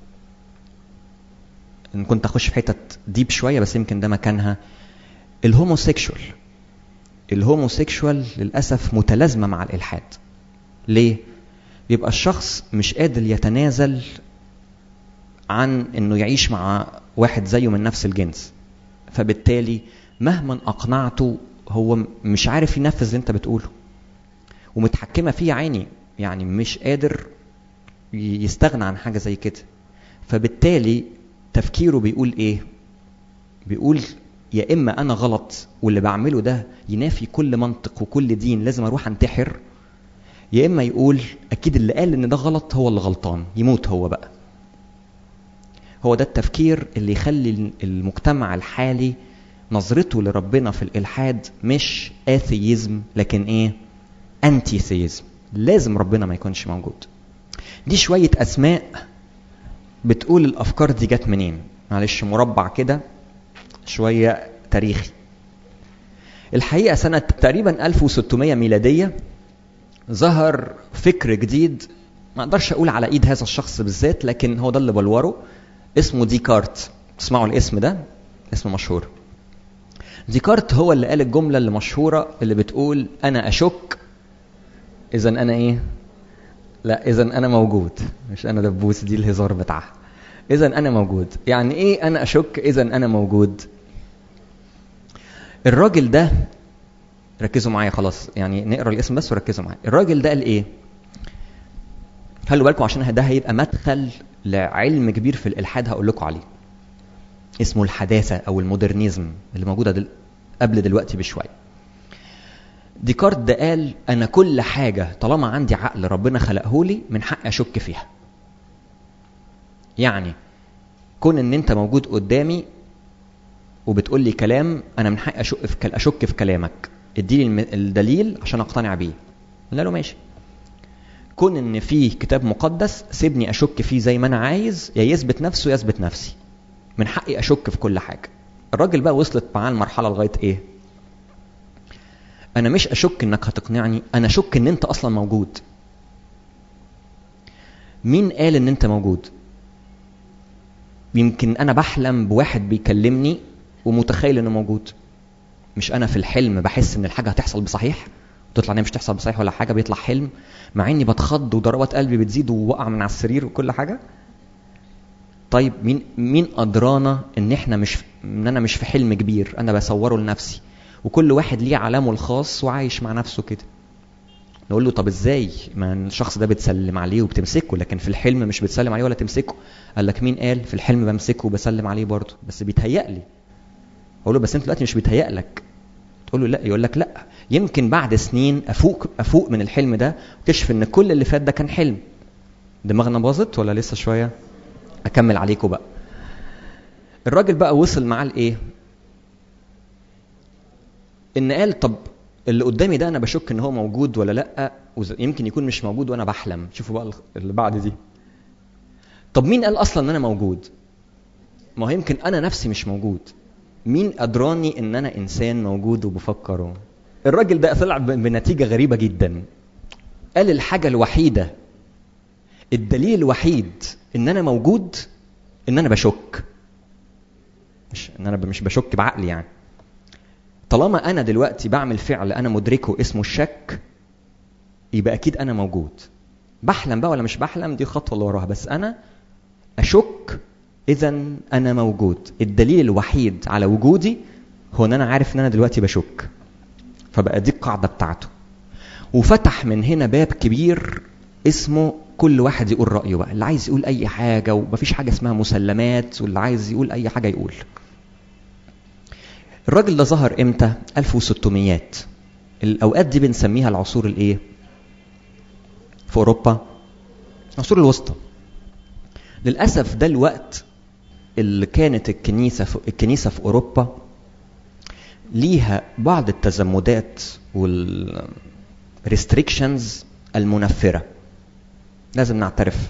ان كنت اخش في حتت ديب شويه بس يمكن ده مكانها الهوموسيكشوال الهوموسيكشوال للاسف متلازمه مع الالحاد ليه بيبقى الشخص مش قادر يتنازل عن انه يعيش مع واحد زيه من نفس الجنس فبالتالي مهما اقنعته هو مش عارف ينفذ اللي انت بتقوله ومتحكمه فيه عيني يعني مش قادر يستغنى عن حاجه زي كده فبالتالي تفكيره بيقول ايه بيقول يا اما انا غلط واللي بعمله ده ينافي كل منطق وكل دين لازم اروح انتحر يا اما يقول اكيد اللي قال ان ده غلط هو اللي غلطان يموت هو بقى هو ده التفكير اللي يخلي المجتمع الحالي نظرته لربنا في الالحاد مش اثيزم لكن ايه انتي ثيزم لازم ربنا ما يكونش موجود دي شويه اسماء بتقول الافكار دي جت منين معلش مربع كده شويه تاريخي الحقيقه سنه تقريبا 1600 ميلاديه ظهر فكر جديد ما اقدرش اقول على ايد هذا الشخص بالذات لكن هو ده اللي بلوره اسمه ديكارت تسمعوا الاسم ده اسم مشهور ديكارت هو اللي قال الجمله اللي مشهوره اللي بتقول انا اشك اذا انا ايه لا اذا انا موجود مش انا دبوس دي الهزار بتاعها اذا انا موجود يعني ايه انا اشك اذا انا موجود الراجل ده ركزوا معايا خلاص يعني نقرا الاسم بس وركزوا معايا الراجل ده قال ايه خلوا بالكم عشان ده هيبقى مدخل لعلم كبير في الالحاد هقول لكم عليه اسمه الحداثه او المودرنيزم اللي موجوده دل... قبل دلوقتي بشويه ديكارت ده قال انا كل حاجه طالما عندي عقل ربنا خلقه لي من حقي اشك فيها يعني كون ان انت موجود قدامي وبتقول لي كلام انا من حقي اشك في اشك في كلامك اديني الدليل عشان اقتنع بيه قال له ماشي كون ان في كتاب مقدس سيبني اشك فيه زي ما انا عايز يا يثبت نفسه يا يثبت نفسي من حقي اشك في كل حاجه الراجل بقى وصلت معاه المرحله لغايه ايه انا مش اشك انك هتقنعني انا اشك ان انت اصلا موجود مين قال ان انت موجود يمكن انا بحلم بواحد بيكلمني ومتخيل انه موجود مش انا في الحلم بحس ان الحاجه هتحصل بصحيح وتطلع انها مش تحصل بصحيح ولا حاجه بيطلع حلم مع اني بتخض وضربات قلبي بتزيد ووقع من على السرير وكل حاجه طيب مين مين ادرانا ان احنا مش ان انا مش في حلم كبير انا بصوره لنفسي وكل واحد ليه علامه الخاص وعايش مع نفسه كده نقول له طب ازاي ما الشخص ده بتسلم عليه وبتمسكه لكن في الحلم مش بتسلم عليه ولا تمسكه قال لك مين قال في الحلم بمسكه وبسلم عليه برضه بس بيتهيأ لي اقول له بس انت دلوقتي مش بيتهيأ لك تقول له لا يقول لك لا يمكن بعد سنين افوق افوق من الحلم ده واكتشف ان كل اللي فات ده كان حلم دماغنا باظت ولا لسه شويه اكمل عليكم بقى الراجل بقى وصل معاه لايه ان قال طب اللي قدامي ده انا بشك ان هو موجود ولا لا يمكن يكون مش موجود وانا بحلم شوفوا بقى اللي بعد دي طب مين قال اصلا ان انا موجود ما هو يمكن انا نفسي مش موجود مين ادراني ان انا انسان موجود وبفكر الراجل ده طلع بنتيجه غريبه جدا قال الحاجه الوحيده الدليل الوحيد ان انا موجود ان انا بشك مش ان انا مش بشك بعقلي يعني طالما انا دلوقتي بعمل فعل انا مدركه اسمه الشك يبقى اكيد انا موجود بحلم بقى ولا مش بحلم دي خطوه اللي وراها بس انا اشك اذا انا موجود الدليل الوحيد على وجودي هو ان انا عارف ان انا دلوقتي بشك فبقى دي القاعده بتاعته وفتح من هنا باب كبير اسمه كل واحد يقول رايه بقى اللي عايز يقول اي حاجه ومفيش حاجه اسمها مسلمات واللي عايز يقول اي حاجه يقول الراجل ده ظهر امتى 1600 الاوقات دي بنسميها العصور الايه في اوروبا العصور الوسطى للاسف ده الوقت اللي كانت الكنيسة في الكنيسة في أوروبا ليها بعض التزمدات وال restrictions المنفرة لازم نعترف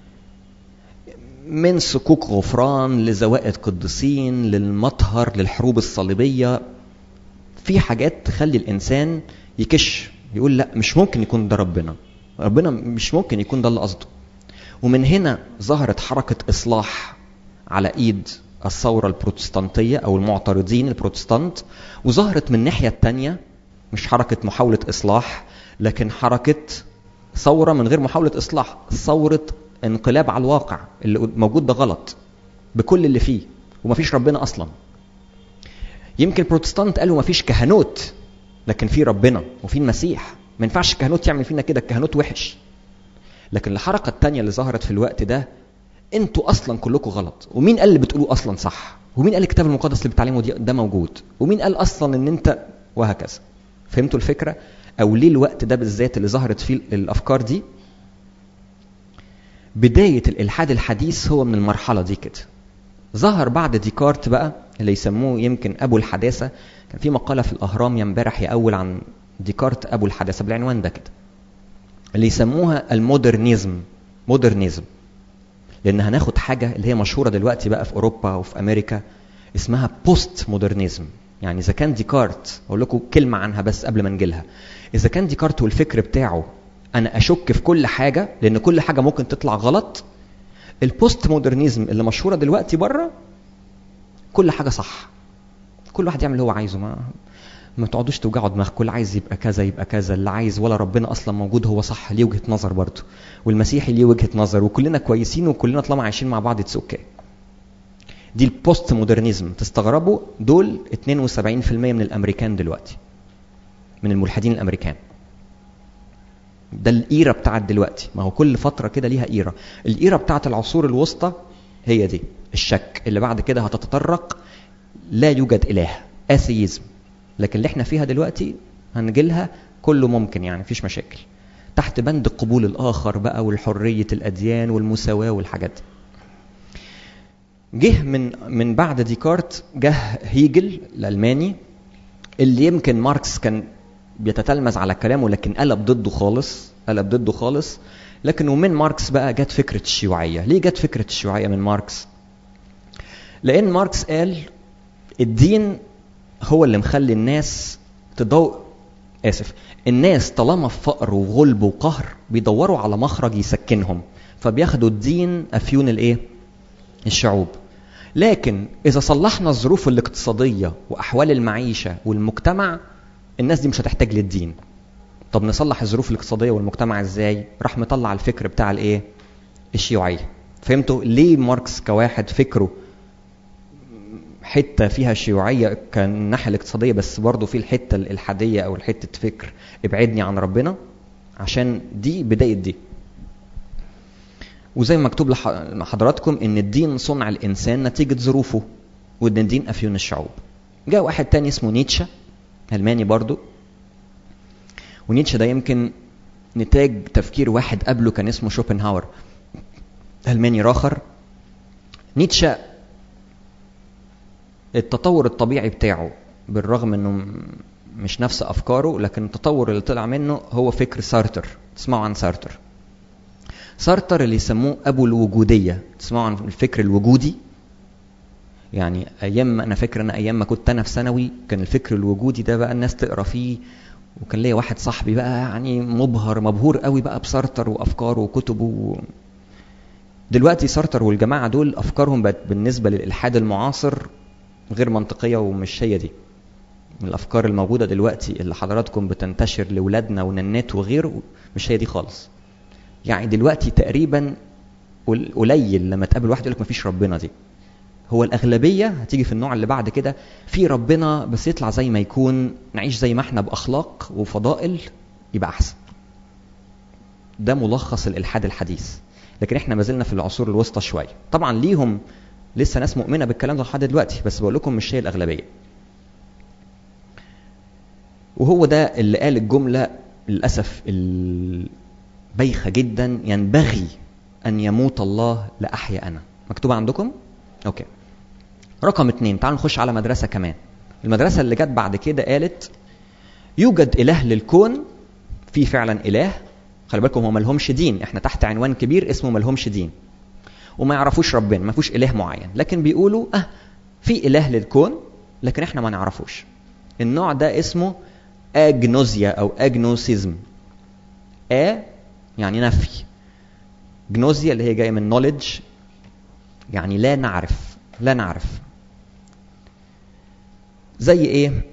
من سكوك غفران لزوائد قديسين للمطهر للحروب الصليبية في حاجات تخلي الإنسان يكش يقول لا مش ممكن يكون ده ربنا ربنا مش ممكن يكون ده اللي قصده ومن هنا ظهرت حركة إصلاح على إيد الثورة البروتستانتية أو المعترضين البروتستانت وظهرت من الناحية التانية مش حركة محاولة إصلاح لكن حركة ثورة من غير محاولة إصلاح ثورة انقلاب على الواقع اللي موجود ده غلط بكل اللي فيه ومفيش ربنا أصلا يمكن البروتستانت قالوا مفيش كهنوت لكن في ربنا وفي المسيح ما ينفعش الكهنوت يعمل فينا كده الكهنوت وحش لكن الحركة التانية اللي ظهرت في الوقت ده انتوا اصلا كلكم غلط ومين قال اللي بتقولوه اصلا صح ومين قال الكتاب المقدس اللي بتعلمه دي ده موجود ومين قال اصلا ان انت وهكذا فهمتوا الفكرة او ليه الوقت ده بالذات اللي ظهرت فيه الافكار دي بداية الالحاد الحديث هو من المرحلة دي كده ظهر بعد ديكارت بقى اللي يسموه يمكن ابو الحداثة كان في مقالة في الاهرام يا امبارح يا اول عن ديكارت ابو الحداثة بالعنوان ده كده اللي يسموها المودرنيزم مودرنيزم لان هناخد حاجه اللي هي مشهوره دلوقتي بقى في اوروبا وفي امريكا اسمها بوست مودرنيزم يعني اذا كان ديكارت اقول لكم كلمه عنها بس قبل ما نجيلها اذا كان ديكارت والفكر بتاعه انا اشك في كل حاجه لان كل حاجه ممكن تطلع غلط البوست مودرنيزم اللي مشهوره دلوقتي بره كل حاجه صح كل واحد يعمل اللي هو عايزه ما ما تقعدوش توجعوا دماغكم كل عايز يبقى كذا يبقى كذا اللي عايز ولا ربنا اصلا موجود هو صح ليه وجهه نظر برضه والمسيحي ليه وجهه نظر وكلنا كويسين وكلنا طالما عايشين مع بعض اتس اوكي دي البوست مودرنيزم تستغربوا دول 72% من الامريكان دلوقتي من الملحدين الامريكان ده الايرا بتاعت دلوقتي ما هو كل فتره كده ليها ايرا الايرا بتاعت العصور الوسطى هي دي الشك اللي بعد كده هتتطرق لا يوجد اله اثيزم لكن اللي احنا فيها دلوقتي هنجيلها كله ممكن يعني مفيش مشاكل تحت بند قبول الاخر بقى والحريه الاديان والمساواه والحاجات دي جه من من بعد ديكارت جه هيجل الالماني اللي يمكن ماركس كان بيتتلمذ على كلامه لكن قلب ضده خالص قلب ضده خالص لكن ومن ماركس بقى جت فكره الشيوعيه ليه جت فكره الشيوعيه من ماركس لان ماركس قال الدين هو اللي مخلي الناس تدور اسف الناس طالما في فقر وغلب وقهر بيدوروا على مخرج يسكنهم فبياخدوا الدين افيون الايه الشعوب لكن اذا صلحنا الظروف الاقتصاديه واحوال المعيشه والمجتمع الناس دي مش هتحتاج للدين طب نصلح الظروف الاقتصاديه والمجتمع ازاي راح مطلع الفكر بتاع الايه الشيوعيه فهمتوا ليه ماركس كواحد فكره حته فيها شيوعيه كالناحيه الاقتصاديه بس برضه في الحته الالحاديه او الحته فكر ابعدني عن ربنا عشان دي بدايه دي وزي ما مكتوب لحضراتكم ان الدين صنع الانسان نتيجه ظروفه وان الدين افيون الشعوب جاء واحد تاني اسمه نيتشه الماني برضه ونيتشه ده يمكن نتاج تفكير واحد قبله كان اسمه شوبنهاور الماني راخر نيتشه التطور الطبيعي بتاعه بالرغم انه مش نفس افكاره لكن التطور اللي طلع منه هو فكر سارتر تسمعوا عن سارتر سارتر اللي يسموه ابو الوجوديه تسمعوا عن الفكر الوجودي يعني ايام ما انا فاكر انا ايام ما كنت انا في ثانوي كان الفكر الوجودي ده بقى الناس تقرا فيه وكان ليا واحد صاحبي بقى يعني مبهر مبهور قوي بقى بسارتر وافكاره وكتبه و... دلوقتي سارتر والجماعه دول افكارهم بقت بالنسبه للالحاد المعاصر غير منطقيه ومش هي دي من الافكار الموجوده دلوقتي اللي حضراتكم بتنتشر لاولادنا وننات وغيره مش هي دي خالص يعني دلوقتي تقريبا قليل لما تقابل واحد يقول لك مفيش ربنا دي هو الاغلبيه هتيجي في النوع اللي بعد كده في ربنا بس يطلع زي ما يكون نعيش زي ما احنا باخلاق وفضائل يبقى احسن ده ملخص الالحاد الحديث لكن احنا ما زلنا في العصور الوسطى شويه طبعا ليهم لسه ناس مؤمنه بالكلام ده لحد دلوقتي بس بقول لكم مش هي الاغلبيه وهو ده اللي قال الجمله للاسف البايخه جدا ينبغي ان يموت الله لاحيا انا مكتوبه عندكم اوكي رقم اتنين تعالوا نخش على مدرسة كمان المدرسة اللي جت بعد كده قالت يوجد إله للكون في فعلا إله خلي بالكم هم ملهمش دين احنا تحت عنوان كبير اسمه ملهمش دين وما يعرفوش ربنا ما فيش إله معين لكن بيقولوا اه في إله للكون لكن احنا ما نعرفوش النوع ده اسمه اجنوزيا او اجنوسيزم ا يعني نفي جنوزيا اللي هي جايه من نوليدج يعني لا نعرف لا نعرف زي ايه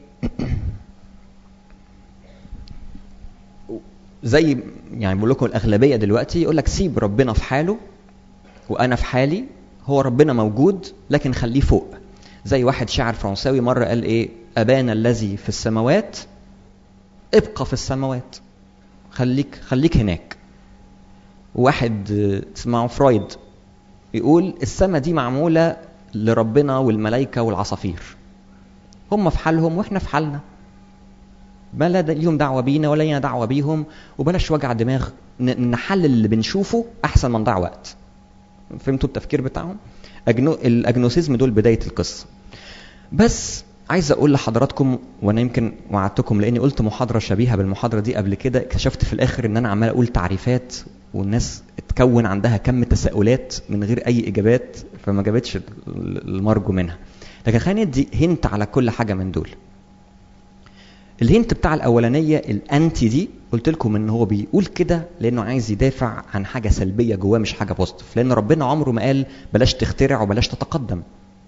زي يعني بقول لكم الاغلبيه دلوقتي يقول لك سيب ربنا في حاله وانا في حالي هو ربنا موجود لكن خليه فوق زي واحد شاعر فرنساوي مره قال ايه ابانا الذي في السماوات ابقى في السماوات خليك خليك هناك واحد اسمه فرويد يقول السماء دي معموله لربنا والملائكه والعصافير هم في حالهم واحنا في حالنا ما لا ليهم دعوه بينا ولا لينا دعوه بيهم وبلاش وجع دماغ نحلل اللي بنشوفه احسن ما نضيع وقت فهمتوا التفكير بتاعهم أجنو... الاجنوسيزم دول بدايه القصه بس عايز اقول لحضراتكم وانا يمكن وعدتكم لاني قلت محاضره شبيهه بالمحاضره دي قبل كده اكتشفت في الاخر ان انا عمال اقول تعريفات والناس اتكون عندها كم تساؤلات من غير اي اجابات فما جابتش المرجو منها لكن خلينا ندي هنت على كل حاجه من دول الهنت بتاع الاولانيه الانتي دي قلت لكم ان هو بيقول كده لانه عايز يدافع عن حاجه سلبيه جواه مش حاجه بوزيتيف لان ربنا عمره ما قال بلاش تخترع وبلاش تتقدم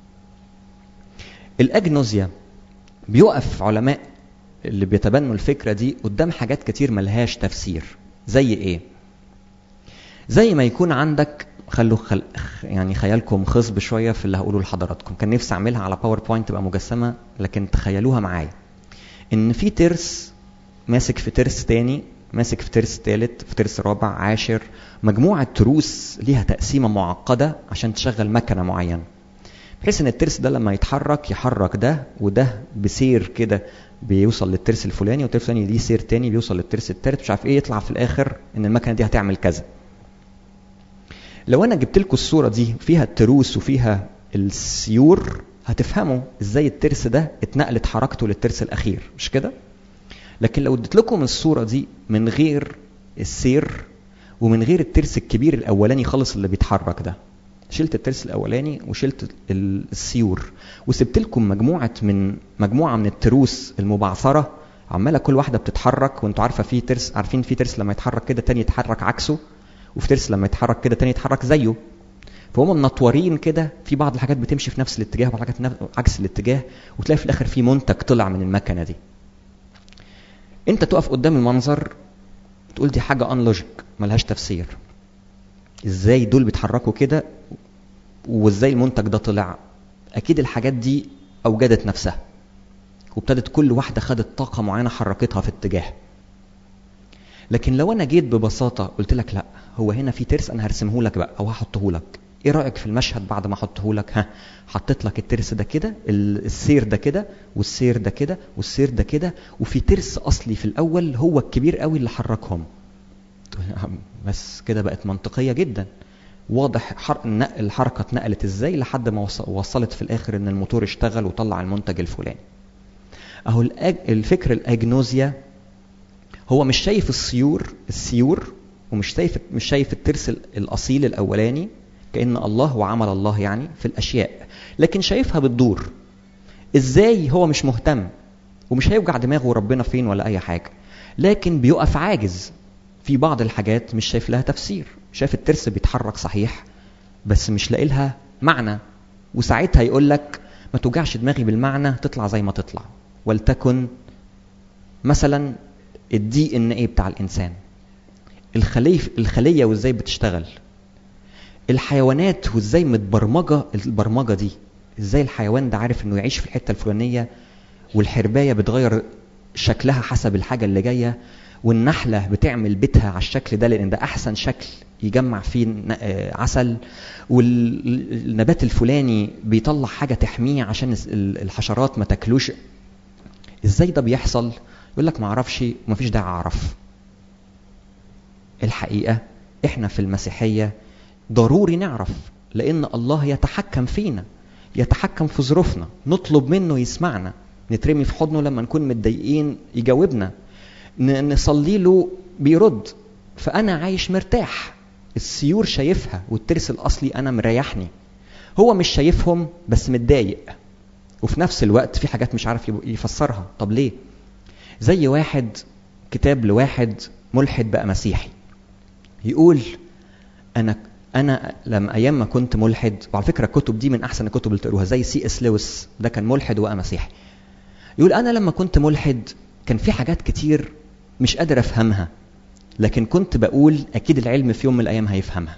الاجنوزيا بيقف علماء اللي بيتبنوا الفكره دي قدام حاجات كتير ملهاش تفسير زي ايه زي ما يكون عندك خلوا خل... يعني خيالكم خصب شويه في اللي هقوله لحضراتكم كان نفسي اعملها على باوربوينت تبقى مجسمه لكن تخيلوها معايا ان في ترس ماسك في ترس تاني ماسك في ترس تالت في ترس رابع عاشر مجموعة تروس ليها تقسيمة معقدة عشان تشغل مكنة معينة بحيث ان الترس ده لما يتحرك يحرك ده وده بسير كده بيوصل للترس الفلاني والترس الفلاني ليه سير تاني بيوصل للترس التالت مش عارف ايه يطلع في الاخر ان المكنه دي هتعمل كذا. لو انا جبت لكم الصوره دي فيها التروس وفيها السيور هتفهموا ازاي الترس ده اتنقلت حركته للترس الاخير مش كده؟ لكن لو اديت لكم الصوره دي من غير السير ومن غير الترس الكبير الاولاني خالص اللي بيتحرك ده شلت الترس الاولاني وشلت السيور وسبت لكم مجموعه من مجموعه من التروس المبعثره عماله كل واحده بتتحرك وانتوا عارفه في ترس عارفين في ترس لما يتحرك كده تاني يتحرك عكسه وفي ترس لما يتحرك كده تاني يتحرك زيه فهم منطورين كده في بعض الحاجات بتمشي في نفس الاتجاه وبعض الحاجات عكس الاتجاه وتلاقي في الاخر في منتج طلع من المكنه دي انت تقف قدام المنظر تقول دي حاجه انلوجيك ملهاش تفسير ازاي دول بيتحركوا كده وازاي المنتج ده طلع اكيد الحاجات دي اوجدت نفسها وابتدت كل واحده خدت طاقه معينه حركتها في اتجاه لكن لو انا جيت ببساطه قلت لك لا هو هنا في ترس انا هرسمه لك بقى او هحطه لك ايه رايك في المشهد بعد ما احطه لك ها حطيت لك الترس ده كده السير ده كده والسير ده كده والسير ده كده وفي ترس اصلي في الاول هو الكبير قوي اللي حركهم بس كده بقت منطقيه جدا واضح حر... الحركه اتنقلت ازاي لحد ما وصلت في الاخر ان الموتور اشتغل وطلع المنتج الفلاني اهو الأج... الفكر الاجنوزيا هو مش شايف السيور السيور ومش شايف مش شايف الترس الاصيل الاولاني كان الله وعمل الله يعني في الاشياء لكن شايفها بتدور ازاي هو مش مهتم ومش هيوجع دماغه ربنا فين ولا اي حاجه لكن بيقف عاجز في بعض الحاجات مش شايف لها تفسير شايف الترس بيتحرك صحيح بس مش لاقي لها معنى وساعتها يقول لك ما توجعش دماغي بالمعنى تطلع زي ما تطلع ولتكن مثلا الدي ان ايه بتاع الانسان الخليه الخليه وازاي بتشتغل الحيوانات وازاي متبرمجه البرمجه دي ازاي الحيوان ده عارف انه يعيش في الحته الفلانيه والحربايه بتغير شكلها حسب الحاجه اللي جايه والنحله بتعمل بيتها على الشكل ده لان ده احسن شكل يجمع فيه عسل والنبات الفلاني بيطلع حاجه تحميه عشان الحشرات ما تاكلوش ازاي ده بيحصل يقول لك ما اعرفش ومفيش داعي اعرف الحقيقه احنا في المسيحيه ضروري نعرف لان الله يتحكم فينا يتحكم في ظروفنا نطلب منه يسمعنا نترمي في حضنه لما نكون متضايقين يجاوبنا نصلي له بيرد فانا عايش مرتاح السيور شايفها والترس الاصلي انا مريحني هو مش شايفهم بس متضايق وفي نفس الوقت في حاجات مش عارف يفسرها طب ليه زي واحد كتاب لواحد ملحد بقى مسيحي يقول انا انا لما ايام ما كنت ملحد وعلى فكره الكتب دي من احسن الكتب اللي تقروها زي سي اس لويس ده كان ملحد وبقى مسيحي يقول انا لما كنت ملحد كان في حاجات كتير مش قادر افهمها لكن كنت بقول اكيد العلم في يوم من الايام هيفهمها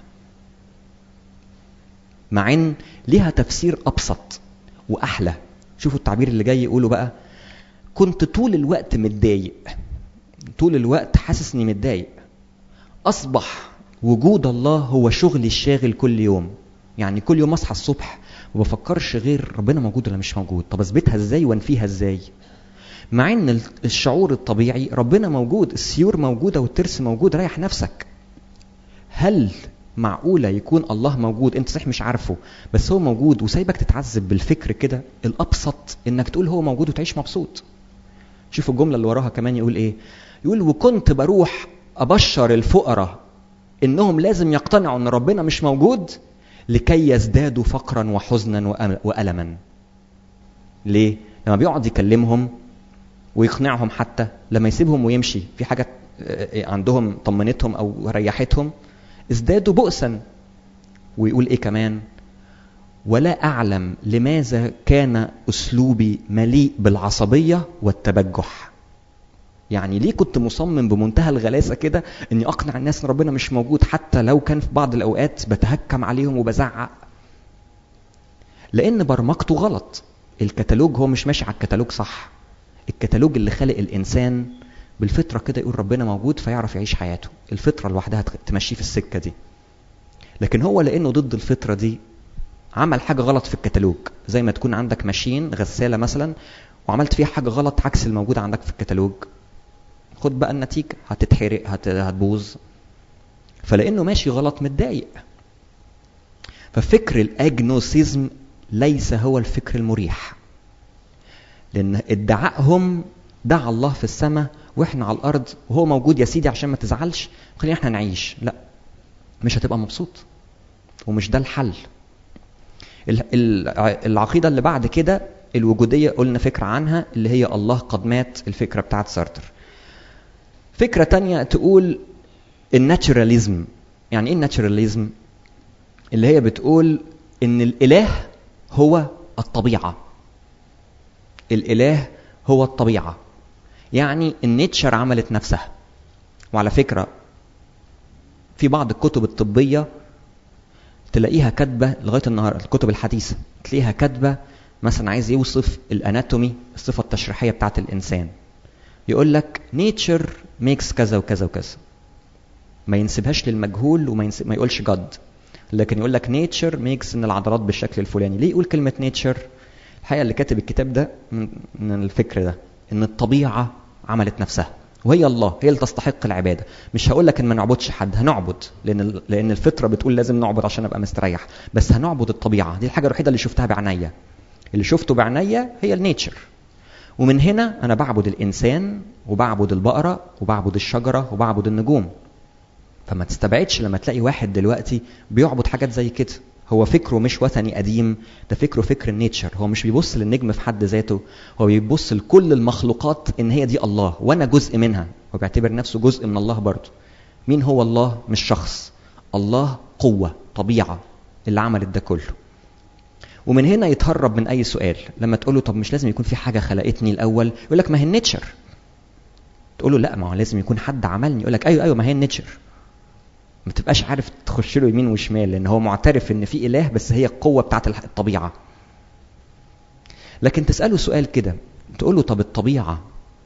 مع ان ليها تفسير ابسط واحلى شوفوا التعبير اللي جاي يقوله بقى كنت طول الوقت متضايق طول الوقت حاسس اني متضايق اصبح وجود الله هو شغلي الشاغل كل يوم يعني كل يوم اصحى الصبح وما بفكرش غير ربنا موجود ولا مش موجود طب اثبتها ازاي وانفيها ازاي مع ان الشعور الطبيعي ربنا موجود السيور موجوده والترس موجود ريح نفسك هل معقوله يكون الله موجود انت صحيح مش عارفه بس هو موجود وسايبك تتعذب بالفكر كده الابسط انك تقول هو موجود وتعيش مبسوط شوفوا الجمله اللي وراها كمان يقول ايه يقول وكنت بروح ابشر الفقراء انهم لازم يقتنعوا ان ربنا مش موجود لكي يزدادوا فقرا وحزنا والما ليه لما بيقعد يكلمهم ويقنعهم حتى لما يسيبهم ويمشي في حاجه عندهم طمنتهم او ريحتهم ازدادوا بؤسا ويقول ايه كمان ولا اعلم لماذا كان اسلوبي مليء بالعصبيه والتبجح يعني ليه كنت مصمم بمنتهى الغلاسه كده اني اقنع الناس ان ربنا مش موجود حتى لو كان في بعض الاوقات بتهكم عليهم وبزعق لان برمجته غلط الكتالوج هو مش ماشي على الكتالوج صح الكتالوج اللي خلق الانسان بالفطره كده يقول ربنا موجود فيعرف يعيش حياته الفطره لوحدها تمشيه في السكه دي لكن هو لانه ضد الفطره دي عمل حاجه غلط في الكتالوج زي ما تكون عندك ماشين غساله مثلا وعملت فيها حاجه غلط عكس الموجود عندك في الكتالوج خد بقى النتيجه هتتحرق هت... هتبوظ فلانه ماشي غلط متضايق ففكر الاجنوسيزم ليس هو الفكر المريح لان ادعائهم دعا الله في السماء واحنا على الارض وهو موجود يا سيدي عشان ما تزعلش خلينا احنا نعيش لا مش هتبقى مبسوط ومش ده الحل العقيده اللي بعد كده الوجوديه قلنا فكره عنها اللي هي الله قد مات الفكره بتاعت سارتر فكره تانية تقول الناتشراليزم يعني ايه الناتشراليزم اللي هي بتقول ان الاله هو الطبيعه الاله هو الطبيعه يعني النيتشر عملت نفسها وعلى فكره في بعض الكتب الطبيه تلاقيها كاتبه لغايه النهارده الكتب الحديثه تلاقيها كاتبه مثلا عايز يوصف الاناتومي الصفه التشريحيه بتاعه الانسان يقول لك نيتشر ميكس كذا وكذا وكذا ما ينسبهاش للمجهول وما ينسب ما يقولش جاد لكن يقول لك نيتشر ميكس ان العضلات بالشكل الفلاني ليه يقول كلمه نيتشر الحقيقه اللي كاتب الكتاب ده من الفكر ده ان الطبيعه عملت نفسها وهي الله هي اللي تستحق العباده مش هقول لك ان ما نعبدش حد هنعبد لان لان الفطره بتقول لازم نعبد عشان ابقى مستريح بس هنعبد الطبيعه دي الحاجه الوحيده اللي شفتها بعينيا اللي شفته بعينيا هي النيتشر ومن هنا انا بعبد الانسان وبعبد البقره وبعبد الشجره وبعبد النجوم فما تستبعدش لما تلاقي واحد دلوقتي بيعبد حاجات زي كده هو فكره مش وثني قديم ده فكره فكر النيتشر هو مش بيبص للنجم في حد ذاته هو بيبص لكل المخلوقات ان هي دي الله وانا جزء منها هو بيعتبر نفسه جزء من الله برضه مين هو الله مش شخص الله قوة طبيعة اللي عملت ده كله ومن هنا يتهرب من اي سؤال لما تقول له طب مش لازم يكون في حاجه خلقتني الاول يقول لك ما هي النيتشر تقول له لا ما هو لازم يكون حد عملني يقول لك ايوه ايوه ما هي النيتشر ما تبقاش عارف تخش له يمين وشمال لان هو معترف ان في اله بس هي القوه بتاعت الطبيعه لكن تساله سؤال كده تقول له طب الطبيعه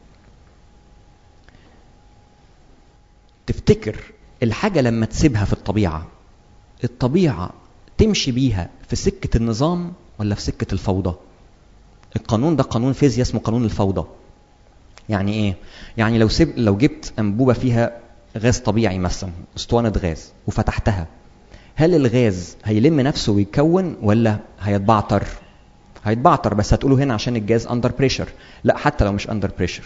تفتكر الحاجه لما تسيبها في الطبيعه الطبيعه تمشي بيها في سكه النظام ولا في سكه الفوضى القانون ده قانون فيزياء اسمه قانون الفوضى يعني ايه يعني لو سيب لو جبت انبوبه فيها غاز طبيعي مثلا اسطوانه غاز وفتحتها هل الغاز هيلم نفسه ويكون ولا هيتبعتر هيتبعتر بس هتقولوا هنا عشان الجاز اندر بريشر لا حتى لو مش اندر بريشر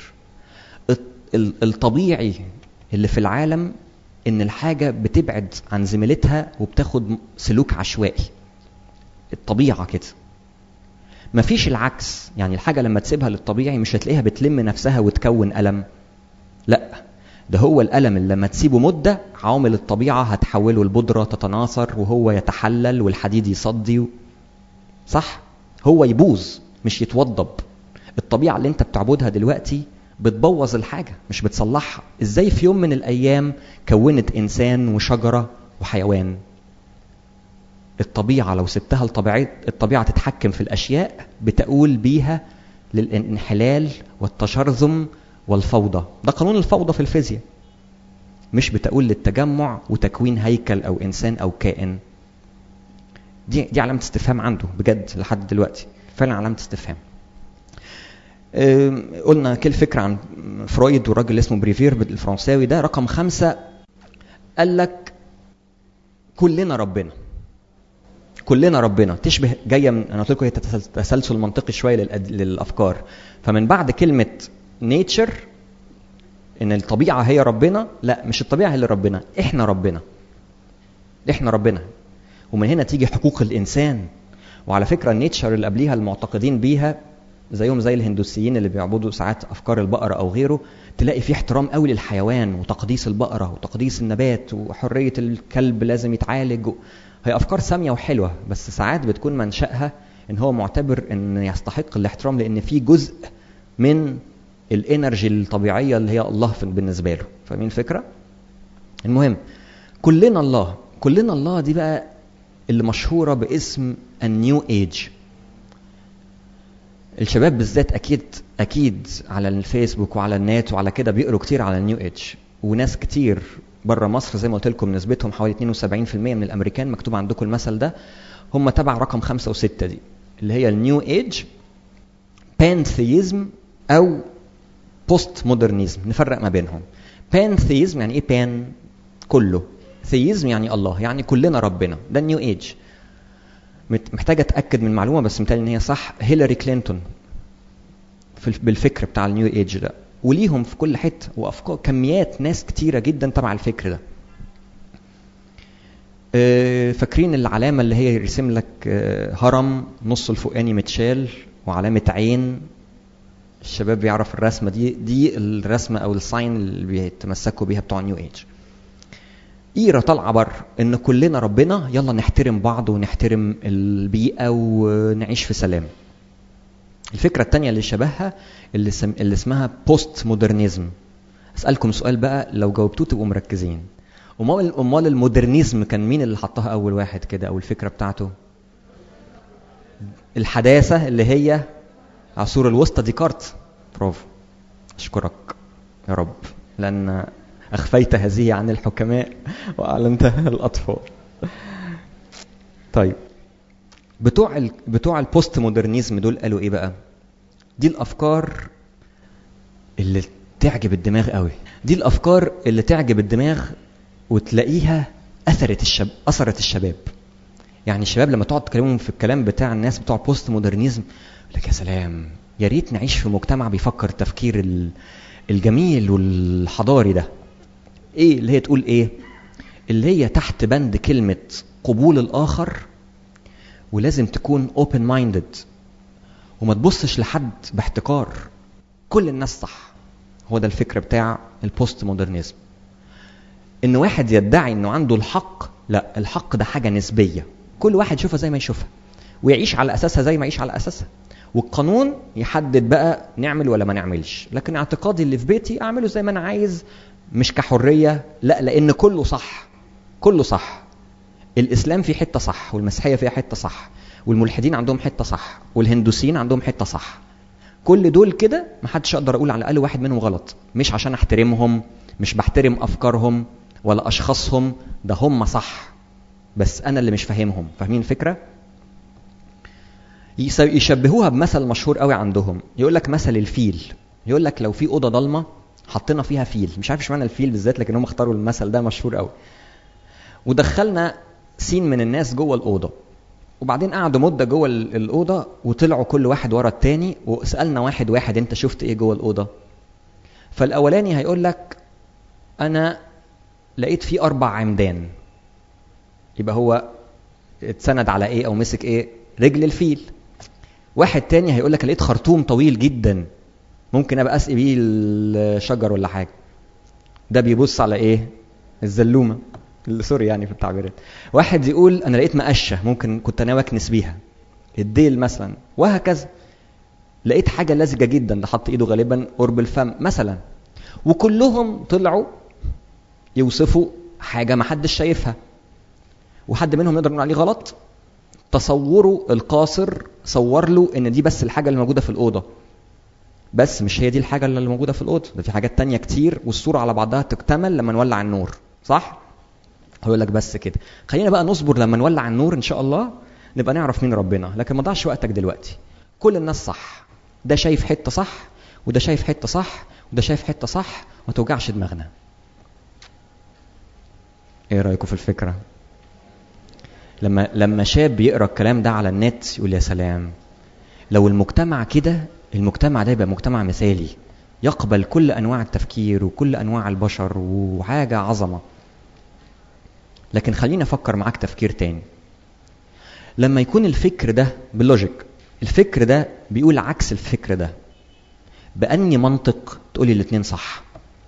الطبيعي اللي في العالم ان الحاجه بتبعد عن زميلتها وبتاخد سلوك عشوائي الطبيعه كده مفيش العكس يعني الحاجه لما تسيبها للطبيعي مش هتلاقيها بتلم نفسها وتكون الم لا ده هو الالم اللي لما تسيبه مده عوامل الطبيعه هتحوله لبودره تتناثر وهو يتحلل والحديد يصدي و... صح هو يبوظ مش يتوضب الطبيعه اللي انت بتعبدها دلوقتي بتبوظ الحاجه مش بتصلحها ازاي في يوم من الايام كونت انسان وشجره وحيوان الطبيعه لو سبتها الطبيعه الطبيعه تتحكم في الاشياء بتقول بيها للانحلال والتشرذم والفوضى ده قانون الفوضى في الفيزياء مش بتقول للتجمع وتكوين هيكل او انسان او كائن دي دي علامه استفهام عنده بجد لحد دلوقتي فعلا علامه استفهام قلنا كل فكرة عن فرويد والراجل اللي اسمه بريفير الفرنساوي ده رقم خمسة قال لك كلنا ربنا كلنا ربنا تشبه جايه من انا قلت لكم هي تسلسل منطقي شويه للافكار فمن بعد كلمه نيتشر ان الطبيعه هي ربنا لا مش الطبيعه هي اللي ربنا احنا ربنا احنا ربنا ومن هنا تيجي حقوق الانسان وعلى فكره النيتشر اللي قبليها المعتقدين بيها زيهم زي الهندوسيين اللي بيعبدوا ساعات افكار البقره او غيره تلاقي في احترام قوي للحيوان وتقديس البقره وتقديس النبات وحريه الكلب لازم يتعالج هي افكار ساميه وحلوه بس ساعات بتكون منشاها ان هو معتبر ان يستحق الاحترام لان في جزء من الانرجي الطبيعيه اللي هي الله بالنسبه له فاهمين الفكره المهم كلنا الله كلنا الله دي بقى اللي مشهوره باسم النيو ايج الشباب بالذات اكيد اكيد على الفيسبوك وعلى النت وعلى كده بيقروا كتير على النيو ايج وناس كتير بره مصر زي ما قلت لكم نسبتهم حوالي 72% من الامريكان مكتوب عندكم المثل ده هم تبع رقم خمسة وستة دي اللي هي النيو ايج بانثيزم او بوست مودرنيزم نفرق ما بينهم بانثيزم يعني ايه بان كله ثيزم يعني الله يعني كلنا ربنا ده النيو ايج محتاج اتاكد من معلومه بس متهيألي ان هي صح هيلاري كلينتون في بالفكر بتاع النيو ايج ده وليهم في كل حته وافكار كميات ناس كتيره جدا تبع الفكر ده فاكرين العلامة اللي هي يرسم لك هرم نص الفوقاني متشال وعلامة عين الشباب بيعرف الرسمة دي دي الرسمة أو الساين اللي بيتمسكوا بيها بتوع نيو ايج إيرة طالعة بره إن كلنا ربنا يلا نحترم بعض ونحترم البيئة ونعيش في سلام. الفكرة التانية اللي شبهها اللي, سم... اللي اسمها بوست مودرنيزم. أسألكم سؤال بقى لو جاوبتوه تبقوا مركزين. أمال أمال المودرنيزم كان مين اللي حطها أول واحد كده أو الفكرة بتاعته؟ الحداثة اللي هي عصور الوسطى ديكارت. برافو. أشكرك يا رب لأن أخفيت هذه عن الحكماء وأعلنتها الأطفال. طيب بتوع ال... بتوع البوست مودرنيزم دول قالوا إيه بقى؟ دي الأفكار اللي تعجب الدماغ قوي. دي الأفكار اللي تعجب الدماغ وتلاقيها أثرت الشب... أثرت الشباب. يعني الشباب لما تقعد تكلمهم في الكلام بتاع الناس بتوع البوست مودرنيزم لك يا سلام يا ريت نعيش في مجتمع بيفكر التفكير الجميل والحضاري ده ايه اللي هي تقول ايه اللي هي تحت بند كلمة قبول الآخر ولازم تكون open minded وما تبصش لحد باحتكار كل الناس صح هو ده الفكر بتاع البوست مودرنزم ان واحد يدعي انه عنده الحق لا الحق ده حاجة نسبية كل واحد يشوفها زي ما يشوفها ويعيش على اساسها زي ما يعيش على اساسها والقانون يحدد بقى نعمل ولا ما نعملش لكن اعتقادي اللي في بيتي اعمله زي ما انا عايز مش كحريه لا لان كله صح كله صح الاسلام فيه حته صح والمسيحيه فيها حته صح والملحدين عندهم حته صح والهندوسيين عندهم حته صح كل دول كده ما حدش اقدر اقول على الاقل واحد منهم غلط مش عشان احترمهم مش بحترم افكارهم ولا اشخاصهم ده هم صح بس انا اللي مش فاهمهم فاهمين الفكره يشبهوها بمثل مشهور قوي عندهم يقول لك مثل الفيل يقول لك لو في اوضه ضلمه حطينا فيها فيل مش عارف اشمعنى الفيل بالذات لكن هم اختاروا المثل ده مشهور قوي ودخلنا سين من الناس جوه الاوضه وبعدين قعدوا مده جوه الاوضه وطلعوا كل واحد ورا التاني وسالنا واحد واحد انت شفت ايه جوه الاوضه فالاولاني هيقول لك انا لقيت فيه اربع عمدان يبقى هو اتسند على ايه او مسك ايه رجل الفيل واحد تاني هيقول لك لقيت خرطوم طويل جدا ممكن ابقى اسقي بيه الشجر ولا حاجه ده بيبص على ايه الزلومه سوري يعني في التعبيرات واحد يقول انا لقيت مقشه ممكن كنت ناوي اكنس بيها الديل مثلا وهكذا لقيت حاجه لزجه جدا ده حط ايده غالبا قرب الفم مثلا وكلهم طلعوا يوصفوا حاجه ما حدش شايفها وحد منهم يقدر نقول عليه غلط تصوره القاصر صور له ان دي بس الحاجه اللي موجوده في الاوضه بس مش هي دي الحاجه اللي موجوده في الاوضه ده في حاجات تانية كتير والصوره على بعضها تكتمل لما نولع النور صح هيقول لك بس كده خلينا بقى نصبر لما نولع النور ان شاء الله نبقى نعرف مين ربنا لكن ما ضيعش وقتك دلوقتي كل الناس صح ده شايف حته صح وده شايف حته صح وده شايف حته صح ما توجعش دماغنا ايه رايكم في الفكره لما لما شاب يقرا الكلام ده على النت يقول يا سلام لو المجتمع كده المجتمع ده يبقى مجتمع مثالي يقبل كل انواع التفكير وكل انواع البشر وحاجه عظمه لكن خليني افكر معاك تفكير تاني لما يكون الفكر ده باللوجيك الفكر ده بيقول عكس الفكر ده بأني منطق تقولي الاتنين صح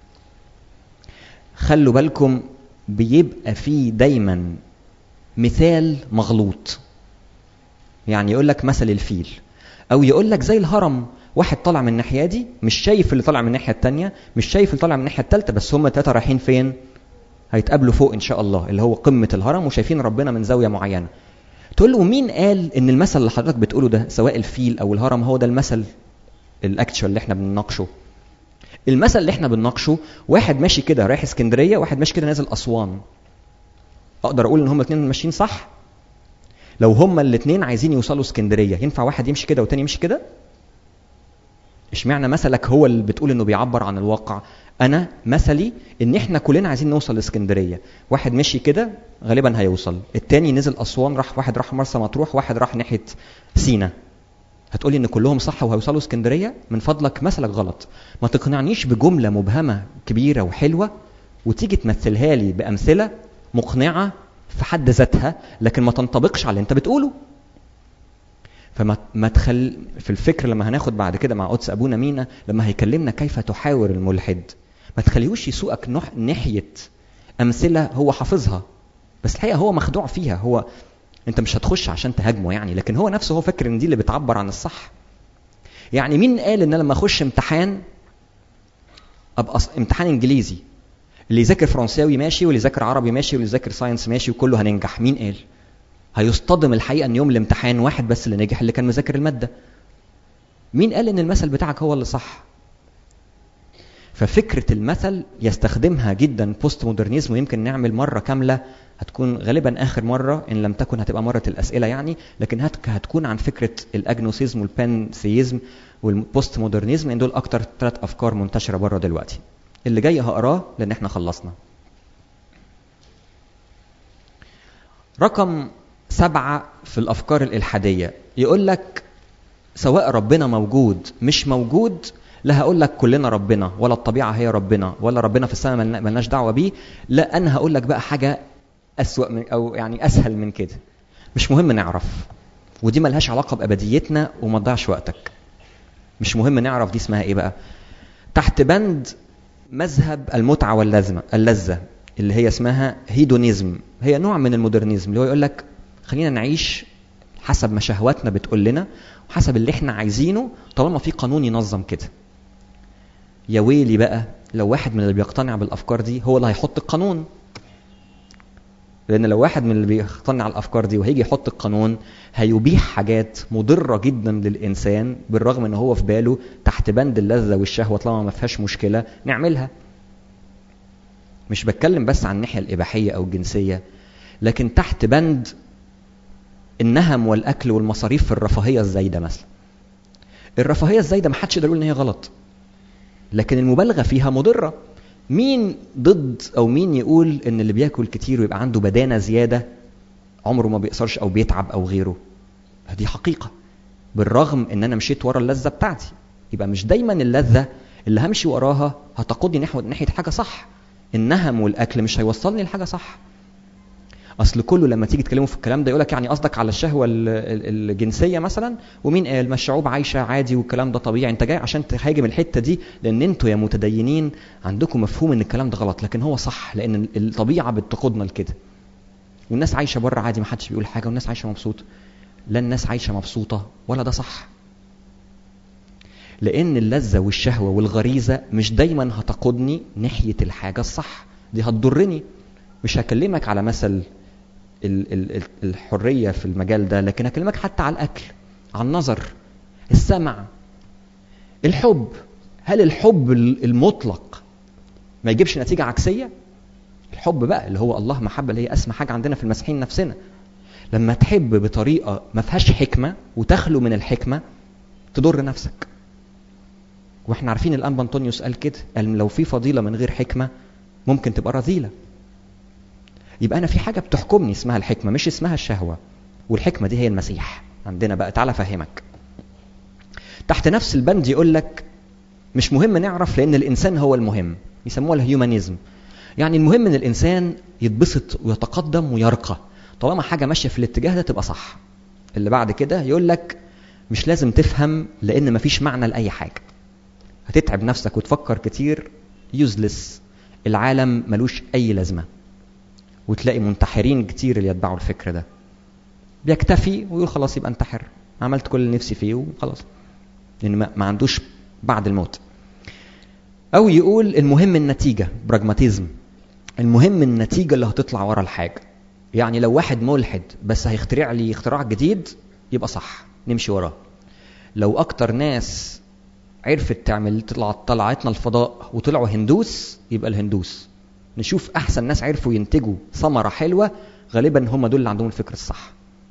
خلوا بالكم بيبقى فيه دايما مثال مغلوط يعني يقول لك مثل الفيل او يقول لك زي الهرم واحد طالع من الناحيه دي مش شايف اللي طالع من الناحيه الثانيه مش شايف اللي طالع من الناحيه الثالثه بس هم الثلاثه رايحين فين هيتقابلوا فوق ان شاء الله اللي هو قمه الهرم وشايفين ربنا من زاويه معينه تقول له مين قال ان المثل اللي حضرتك بتقوله ده سواء الفيل او الهرم هو ده المثل الاكتشوال اللي احنا بنناقشه المثل اللي احنا بنناقشه واحد ماشي كده رايح اسكندريه واحد ماشي كده نازل اسوان اقدر اقول ان هما الاثنين ماشيين صح لو هما الاثنين عايزين يوصلوا اسكندريه ينفع واحد يمشي كده والتاني يمشي كده اشمعنى مثلك هو اللي بتقول انه بيعبر عن الواقع انا مثلي ان احنا كلنا عايزين نوصل لاسكندريه واحد مشي كده غالبا هيوصل التاني نزل اسوان راح واحد راح مرسى مطروح واحد راح ناحيه سينا هتقولي ان كلهم صح وهيوصلوا اسكندريه من فضلك مثلك غلط ما تقنعنيش بجمله مبهمه كبيره وحلوه وتيجي تمثلها لي بامثله مقنعه في حد ذاتها لكن ما تنطبقش على اللي انت بتقوله فما ما تخل في الفكر لما هناخد بعد كده مع قدس ابونا مينا لما هيكلمنا كيف تحاور الملحد ما تخليهوش يسوقك نح... ناحيه امثله هو حافظها بس الحقيقه هو مخدوع فيها هو انت مش هتخش عشان تهاجمه يعني لكن هو نفسه هو فاكر ان دي اللي بتعبر عن الصح يعني مين قال ان لما اخش امتحان ابقى امتحان انجليزي اللي يذاكر فرنساوي ماشي واللي يذاكر عربي ماشي واللي يذاكر ساينس ماشي وكله هننجح مين قال هيصطدم الحقيقه ان يوم الامتحان واحد بس اللي نجح اللي كان مذاكر الماده مين قال ان المثل بتاعك هو اللي صح ففكرة المثل يستخدمها جدا بوست مودرنيزم ويمكن نعمل مرة كاملة هتكون غالبا آخر مرة إن لم تكن هتبقى مرة الأسئلة يعني لكن هتكون عن فكرة الأجنوسيزم والبانثيزم والبوست مودرنيزم إن دول أكتر ثلاث أفكار منتشرة بره دلوقتي اللي جاي هقراه لأن احنا خلصنا رقم سبعة في الأفكار الإلحادية يقول لك سواء ربنا موجود مش موجود لا هقول لك كلنا ربنا ولا الطبيعة هي ربنا ولا ربنا في السماء ملناش دعوة بيه لا أنا هقول لك بقى حاجة أسوأ من أو يعني أسهل من كده مش مهم نعرف ودي ملهاش علاقة بأبديتنا وما تضيعش وقتك مش مهم نعرف دي اسمها إيه بقى تحت بند مذهب المتعة واللذة اللذة اللي هي اسمها هيدونيزم هي نوع من المودرنيزم اللي هو يقول لك خلينا نعيش حسب ما شهواتنا بتقول لنا وحسب اللي احنا عايزينه طالما في قانون ينظم كده يا ويلي بقى لو واحد من اللي بيقتنع بالافكار دي هو اللي هيحط القانون لان لو واحد من اللي بيقتنع الافكار دي وهيجي يحط القانون هيبيح حاجات مضره جدا للانسان بالرغم ان هو في باله تحت بند اللذه والشهوه طالما ما فيهاش مشكله نعملها مش بتكلم بس عن الناحيه الاباحيه او الجنسيه لكن تحت بند النهم والاكل والمصاريف في الرفاهيه الزايده مثلا الرفاهيه الزايده ما حدش يقدر يقول ان هي غلط لكن المبالغه فيها مضره مين ضد او مين يقول ان اللي بياكل كتير ويبقى عنده بدانه زياده عمره ما بيقصرش او بيتعب او غيره دي حقيقه بالرغم ان انا مشيت ورا اللذه بتاعتي يبقى مش دايما اللذه اللي همشي وراها هتقودني نحو ناحيه حاجه صح النهم والاكل مش هيوصلني لحاجه صح اصل كله لما تيجي تكلمه في الكلام ده يقول لك يعني قصدك على الشهوه الجنسيه مثلا ومين قال ما الشعوب عايشه عادي والكلام ده طبيعي انت جاي عشان تهاجم الحته دي لان انتوا يا متدينين عندكم مفهوم ان الكلام ده غلط لكن هو صح لان الطبيعه بتقودنا لكده والناس عايشه بره عادي ما حدش بيقول حاجه والناس عايشه مبسوطه لا الناس عايشه مبسوطه ولا ده صح لان اللذه والشهوه والغريزه مش دايما هتقودني ناحيه الحاجه الصح دي هتضرني مش هكلمك على مثل الحريه في المجال ده لكن هكلمك حتى على الاكل على النظر السمع الحب هل الحب المطلق ما يجيبش نتيجه عكسيه الحب بقى اللي هو الله محبه اللي هي اسمى حاجه عندنا في المسيحيين نفسنا لما تحب بطريقه ما فيهاش حكمه وتخلو من الحكمه تضر نفسك واحنا عارفين الانبا انطونيوس قال كده قال لو في فضيله من غير حكمه ممكن تبقى رذيله يبقى انا في حاجه بتحكمني اسمها الحكمه مش اسمها الشهوه والحكمه دي هي المسيح عندنا بقى تعالى افهمك تحت نفس البند يقول لك مش مهم نعرف لان الانسان هو المهم يسموها الهيومانيزم يعني المهم ان الانسان يتبسط ويتقدم ويرقى طالما حاجه ماشيه في الاتجاه ده تبقى صح اللي بعد كده يقول لك مش لازم تفهم لان مفيش معنى لاي حاجه هتتعب نفسك وتفكر كتير يوزلس العالم ملوش اي لازمه وتلاقي منتحرين كتير اللي يتبعوا الفكر ده بيكتفي ويقول خلاص يبقى انتحر عملت كل اللي نفسي فيه وخلاص لان ما, ما عندوش بعد الموت او يقول المهم النتيجه براجماتيزم المهم النتيجه اللي هتطلع ورا الحاجه يعني لو واحد ملحد بس هيخترع لي اختراع جديد يبقى صح نمشي وراه لو اكتر ناس عرفت تعمل تطلع طلعتنا الفضاء وطلعوا هندوس يبقى الهندوس نشوف احسن ناس عرفوا ينتجوا ثمره حلوه غالبا هم دول اللي عندهم الفكر الصح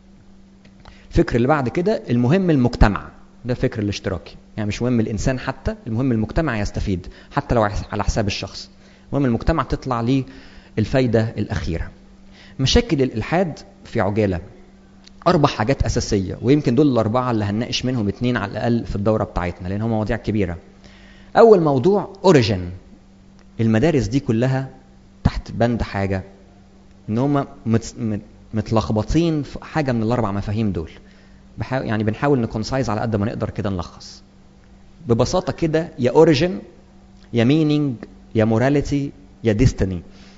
الفكر اللي بعد كده المهم المجتمع ده الفكر الاشتراكي يعني مش مهم الانسان حتى المهم المجتمع يستفيد حتى لو على حساب الشخص المهم المجتمع تطلع ليه الفايده الاخيره مشاكل الالحاد في عجاله اربع حاجات اساسيه ويمكن دول الاربعه اللي هنناقش منهم اتنين على الاقل في الدوره بتاعتنا لان هم مواضيع كبيره اول موضوع اوريجين المدارس دي كلها تحت بند حاجه ان هم متلخبطين في حاجه من الاربع مفاهيم دول بحاول يعني بنحاول نكونسايز على قد ما نقدر كده نلخص ببساطه كده يا اوريجين يا مينينج يا موراليتي يا ديستني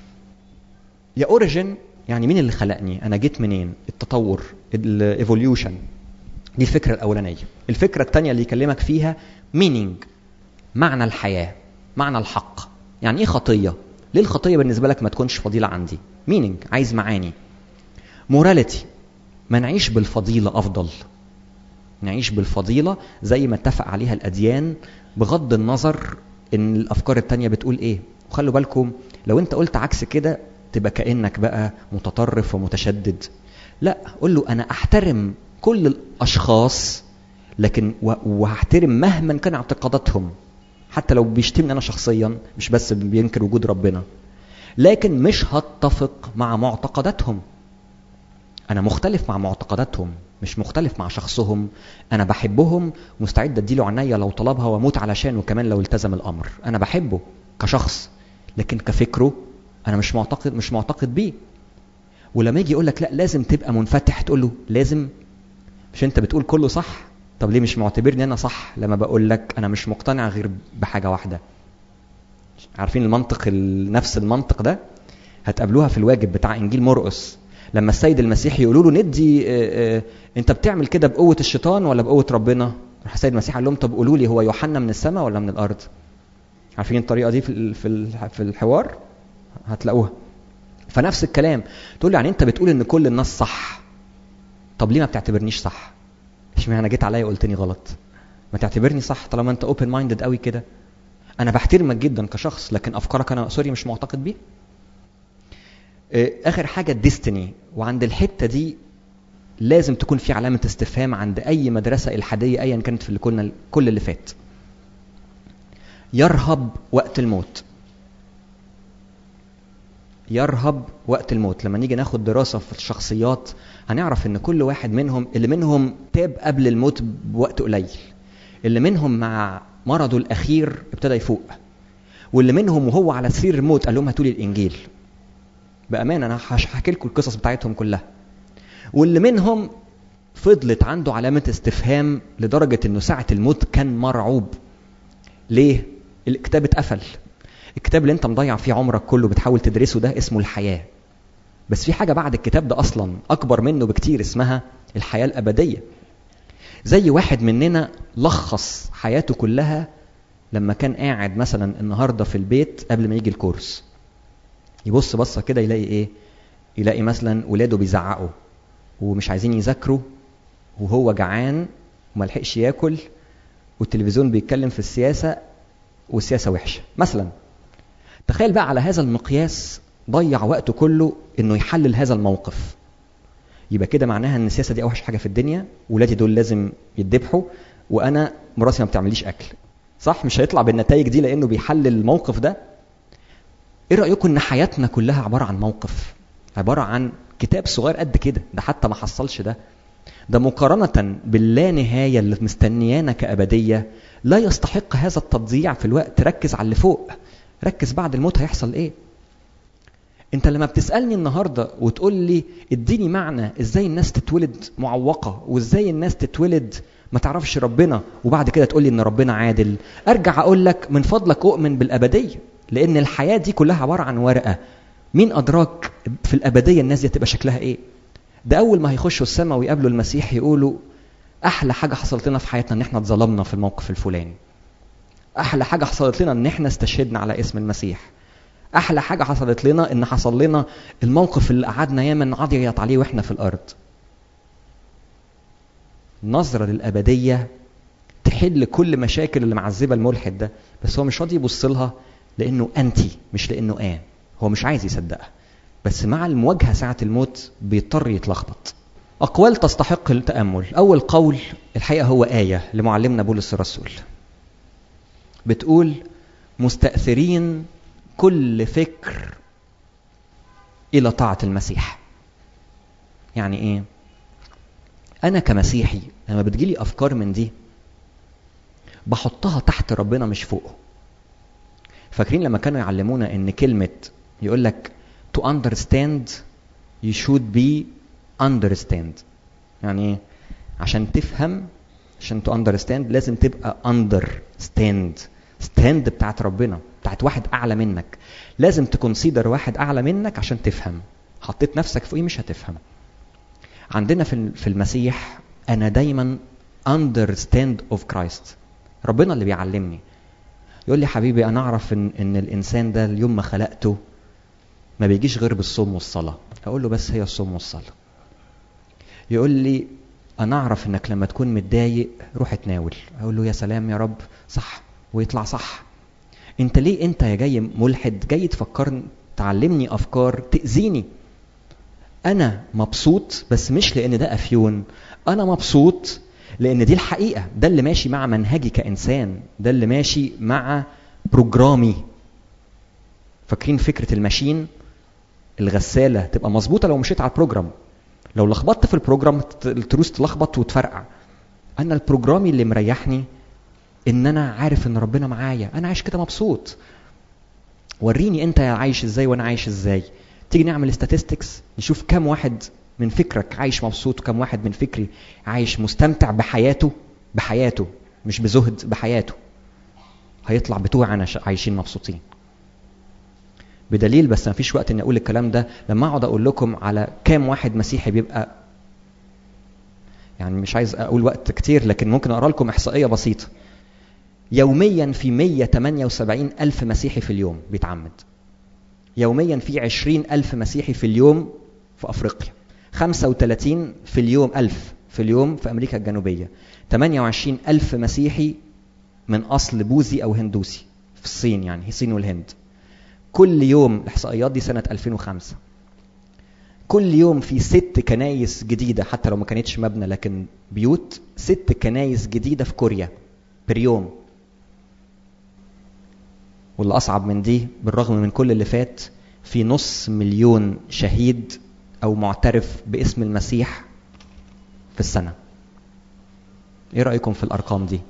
يا اوريجين يعني مين اللي خلقني انا جيت منين التطور الايفوليوشن دي الفكره الاولانيه الفكره الثانيه اللي يكلمك فيها مينينج معنى الحياه معنى الحق يعني ايه خطيه ليه الخطيه بالنسبه لك ما تكونش فضيله عندي مينينج عايز معاني موراليتي ما نعيش بالفضيله افضل نعيش بالفضيله زي ما اتفق عليها الاديان بغض النظر ان الافكار التانية بتقول ايه وخلوا بالكم لو انت قلت عكس كده تبقى كانك بقى متطرف ومتشدد لا قول له انا احترم كل الاشخاص لكن وهحترم مهما كان اعتقاداتهم حتى لو بيشتمني انا شخصيا مش بس بينكر وجود ربنا لكن مش هتفق مع معتقداتهم انا مختلف مع معتقداتهم مش مختلف مع شخصهم انا بحبهم مستعد اديله عينيا لو طلبها واموت علشانه كمان لو التزم الامر انا بحبه كشخص لكن كفكره انا مش معتقد مش معتقد بيه ولما يجي يقول لك لا لازم تبقى منفتح تقول له لازم مش انت بتقول كله صح طب ليه مش معتبرني انا صح لما بقول لك انا مش مقتنع غير بحاجه واحده عارفين المنطق نفس المنطق ده هتقابلوها في الواجب بتاع انجيل مرقس لما السيد المسيح يقولوا له ندي اه اه انت بتعمل كده بقوه الشيطان ولا بقوه ربنا راح السيد المسيح قال لهم طب قولوا لي هو يوحنا من السماء ولا من الارض عارفين الطريقه دي في في الحوار هتلاقوها فنفس الكلام تقول لي يعني انت بتقول ان كل الناس صح طب ليه ما بتعتبرنيش صح اشمعنى جيت عليا وقلتني غلط ما تعتبرني صح طالما انت اوبن مايندد قوي كده انا بحترمك جدا كشخص لكن افكارك انا سوري مش معتقد بيها اخر حاجه الديستني وعند الحته دي لازم تكون في علامه استفهام عند اي مدرسه الحاديه ايا كانت في اللي كنا كل اللي فات يرهب وقت الموت يرهب وقت الموت لما نيجي ناخد دراسة في الشخصيات هنعرف ان كل واحد منهم اللي منهم تاب قبل الموت بوقت قليل اللي منهم مع مرضه الاخير ابتدى يفوق واللي منهم وهو على سرير الموت قال لهم هاتوا لي الانجيل بامانه انا هحكي لكم القصص بتاعتهم كلها واللي منهم فضلت عنده علامه استفهام لدرجه انه ساعه الموت كان مرعوب ليه الكتاب اتقفل الكتاب اللي انت مضيع فيه عمرك كله بتحاول تدرسه ده اسمه الحياه بس في حاجه بعد الكتاب ده اصلا اكبر منه بكتير اسمها الحياه الابديه زي واحد مننا لخص حياته كلها لما كان قاعد مثلا النهارده في البيت قبل ما يجي الكورس يبص بصه كده يلاقي ايه يلاقي مثلا ولاده بيزعقوا ومش عايزين يذاكروا وهو جعان وملحقش ياكل والتلفزيون بيتكلم في السياسه والسياسه وحشه مثلا تخيل بقى على هذا المقياس ضيع وقته كله انه يحلل هذا الموقف يبقى كده معناها ان السياسه دي اوحش حاجه في الدنيا ولادي دول لازم يتذبحوا وانا مراتي ما بتعمليش اكل صح مش هيطلع بالنتائج دي لانه بيحلل الموقف ده ايه رايكم ان حياتنا كلها عباره عن موقف عباره عن كتاب صغير قد كده ده حتى ما حصلش ده ده مقارنة باللا نهاية اللي مستنيانا كأبدية لا يستحق هذا التضييع في الوقت ركز على اللي فوق ركز بعد الموت هيحصل ايه انت لما بتسالني النهارده وتقول لي اديني معنى ازاي الناس تتولد معوقه وازاي الناس تتولد ما تعرفش ربنا وبعد كده تقول لي ان ربنا عادل ارجع اقول لك من فضلك اؤمن بالابديه لان الحياه دي كلها عباره عن ورقه مين ادراك في الابديه الناس دي هتبقى شكلها ايه ده اول ما هيخشوا السماء ويقابلوا المسيح يقولوا احلى حاجه حصلت لنا في حياتنا ان احنا اتظلمنا في الموقف الفلاني احلى حاجه حصلت لنا ان احنا استشهدنا على اسم المسيح احلى حاجه حصلت لنا ان حصل لنا الموقف اللي قعدنا ياما نعيط عليه واحنا في الارض نظرة للأبدية تحل كل مشاكل اللي معذبة الملحد ده بس هو مش راضي يبص لها لأنه أنتي مش لأنه آن هو مش عايز يصدقها بس مع المواجهة ساعة الموت بيضطر يتلخبط أقوال تستحق التأمل أول قول الحقيقة هو آية لمعلمنا بولس الرسول بتقول مستأثرين كل فكر إلى طاعة المسيح يعني إيه؟ أنا كمسيحي لما بتجيلي أفكار من دي بحطها تحت ربنا مش فوقه فاكرين لما كانوا يعلمونا ان كلمة يقول لك to understand you should be understand يعني ايه عشان تفهم عشان to understand لازم تبقى understand stand بتاعت ربنا بتاعت واحد اعلى منك لازم تكونسيدر واحد اعلى منك عشان تفهم حطيت نفسك فوقيه مش هتفهم عندنا في في المسيح انا دايما understand of Christ ربنا اللي بيعلمني يقول لي حبيبي انا اعرف ان ان الانسان ده اليوم ما خلقته ما بيجيش غير بالصوم والصلاه اقول له بس هي الصوم والصلاه يقول لي انا اعرف انك لما تكون متضايق روح اتناول اقول له يا سلام يا رب صح ويطلع صح انت ليه انت يا جاي ملحد جاي تفكرني تعلمني افكار تاذيني انا مبسوط بس مش لان ده افيون انا مبسوط لان دي الحقيقه ده اللي ماشي مع منهجي كانسان ده اللي ماشي مع بروجرامي فاكرين فكره الماشين الغساله تبقى مظبوطه لو مشيت على البروجرام لو لخبطت في البروجرام التروس تلخبط وتفرقع انا البروجرامي اللي مريحني ان انا عارف ان ربنا معايا انا عايش كده مبسوط وريني انت عايش ازاي وانا عايش ازاي تيجي نعمل statistics نشوف كم واحد من فكرك عايش مبسوط وكم واحد من فكري عايش مستمتع بحياته بحياته مش بزهد بحياته هيطلع بتوعنا عايشين مبسوطين بدليل بس ما فيش وقت اني اقول الكلام ده لما اقعد اقول لكم على كام واحد مسيحي بيبقى يعني مش عايز اقول وقت كتير لكن ممكن اقرا لكم احصائيه بسيطه يوميا في 178 ألف مسيحي في اليوم بيتعمد يوميا في 20 ألف مسيحي في اليوم في أفريقيا 35 في اليوم ألف في اليوم في أمريكا الجنوبية 28 ألف مسيحي من أصل بوذي أو هندوسي في الصين يعني الصين والهند كل يوم الإحصائيات دي سنة 2005 كل يوم في ست كنايس جديدة حتى لو ما كانتش مبنى لكن بيوت ست كنايس جديدة في كوريا بر يوم واللي أصعب من دي بالرغم من كل اللي فات في نص مليون شهيد او معترف باسم المسيح في السنه ايه رايكم في الارقام دي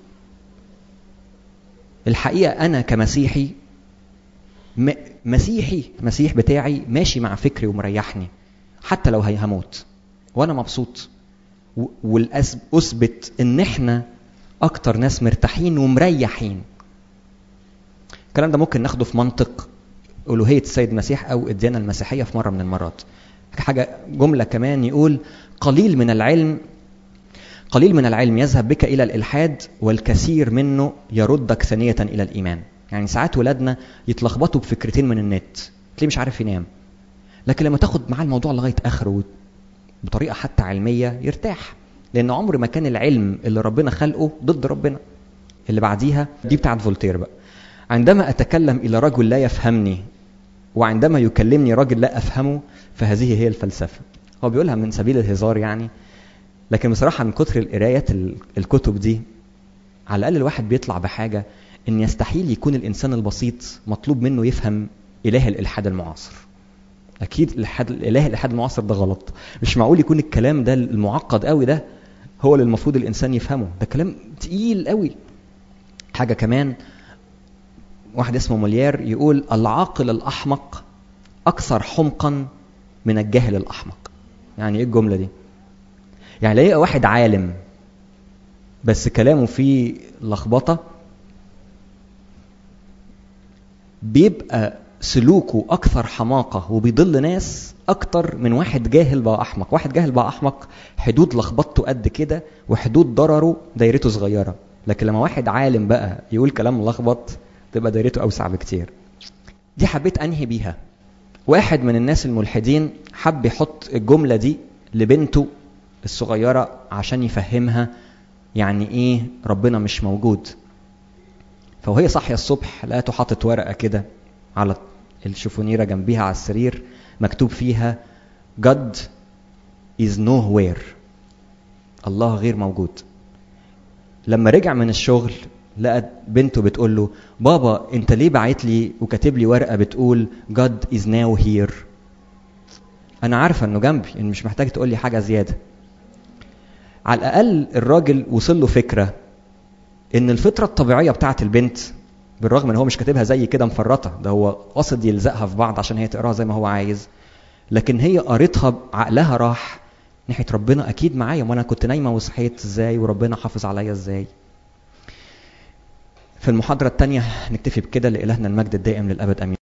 الحقيقه انا كمسيحي م- مسيحي مسيح بتاعي ماشي مع فكري ومريحني حتى لو هي هموت وانا مبسوط و- والأس- اثبت ان احنا اكتر ناس مرتاحين ومريحين الكلام ده ممكن ناخده في منطق الوهيه السيد المسيح او الديانه المسيحيه في مره من المرات حاجه جمله كمان يقول قليل من العلم قليل من العلم يذهب بك الى الالحاد والكثير منه يردك ثانيه الى الايمان يعني ساعات ولادنا يتلخبطوا بفكرتين من النت تلاقيه مش عارف ينام لكن لما تاخد معاه الموضوع لغايه اخره بطريقه حتى علميه يرتاح لان عمر ما كان العلم اللي ربنا خلقه ضد ربنا اللي بعديها دي بتاعت فولتير بقى عندما اتكلم الى رجل لا يفهمني وعندما يكلمني رجل لا افهمه فهذه هي الفلسفه هو بيقولها من سبيل الهزار يعني لكن بصراحه من كتر القرايه الكتب دي على الاقل الواحد بيطلع بحاجه ان يستحيل يكون الانسان البسيط مطلوب منه يفهم اله الالحاد المعاصر اكيد الالحاد اله الالحاد المعاصر ده غلط مش معقول يكون الكلام ده المعقد قوي ده هو اللي المفروض الانسان يفهمه ده كلام تقيل قوي حاجه كمان واحد اسمه موليير يقول العاقل الاحمق اكثر حمقا من الجاهل الاحمق يعني ايه الجمله دي يعني لاقي واحد عالم بس كلامه فيه لخبطه بيبقى سلوكه اكثر حماقه وبيضل ناس اكتر من واحد جاهل بقى احمق واحد جاهل بقى احمق حدود لخبطته قد كده وحدود ضرره دايرته صغيره لكن لما واحد عالم بقى يقول كلام لخبط تبقى دايرته اوسع بكتير دي حبيت انهي بيها واحد من الناس الملحدين حب يحط الجمله دي لبنته الصغيره عشان يفهمها يعني ايه ربنا مش موجود فوهي صاحيه الصبح لقيته حاطط ورقه كده على الشفونيره جنبيها على السرير مكتوب فيها God is nowhere الله غير موجود لما رجع من الشغل لقى بنته بتقول له بابا انت ليه بعت لي وكاتب لي ورقه بتقول God is now here انا عارفه انه جنبي ان مش محتاج تقول لي حاجه زياده على الاقل الراجل وصل له فكره ان الفطره الطبيعيه بتاعه البنت بالرغم ان هو مش كاتبها زي كده مفرطه ده هو قصد يلزقها في بعض عشان هي تقراها زي ما هو عايز لكن هي قريتها عقلها راح ناحيه ربنا اكيد معايا وانا كنت نايمه وصحيت ازاي وربنا حافظ عليا ازاي في المحاضره الثانيه نكتفي بكده لالهنا المجد الدائم للابد امين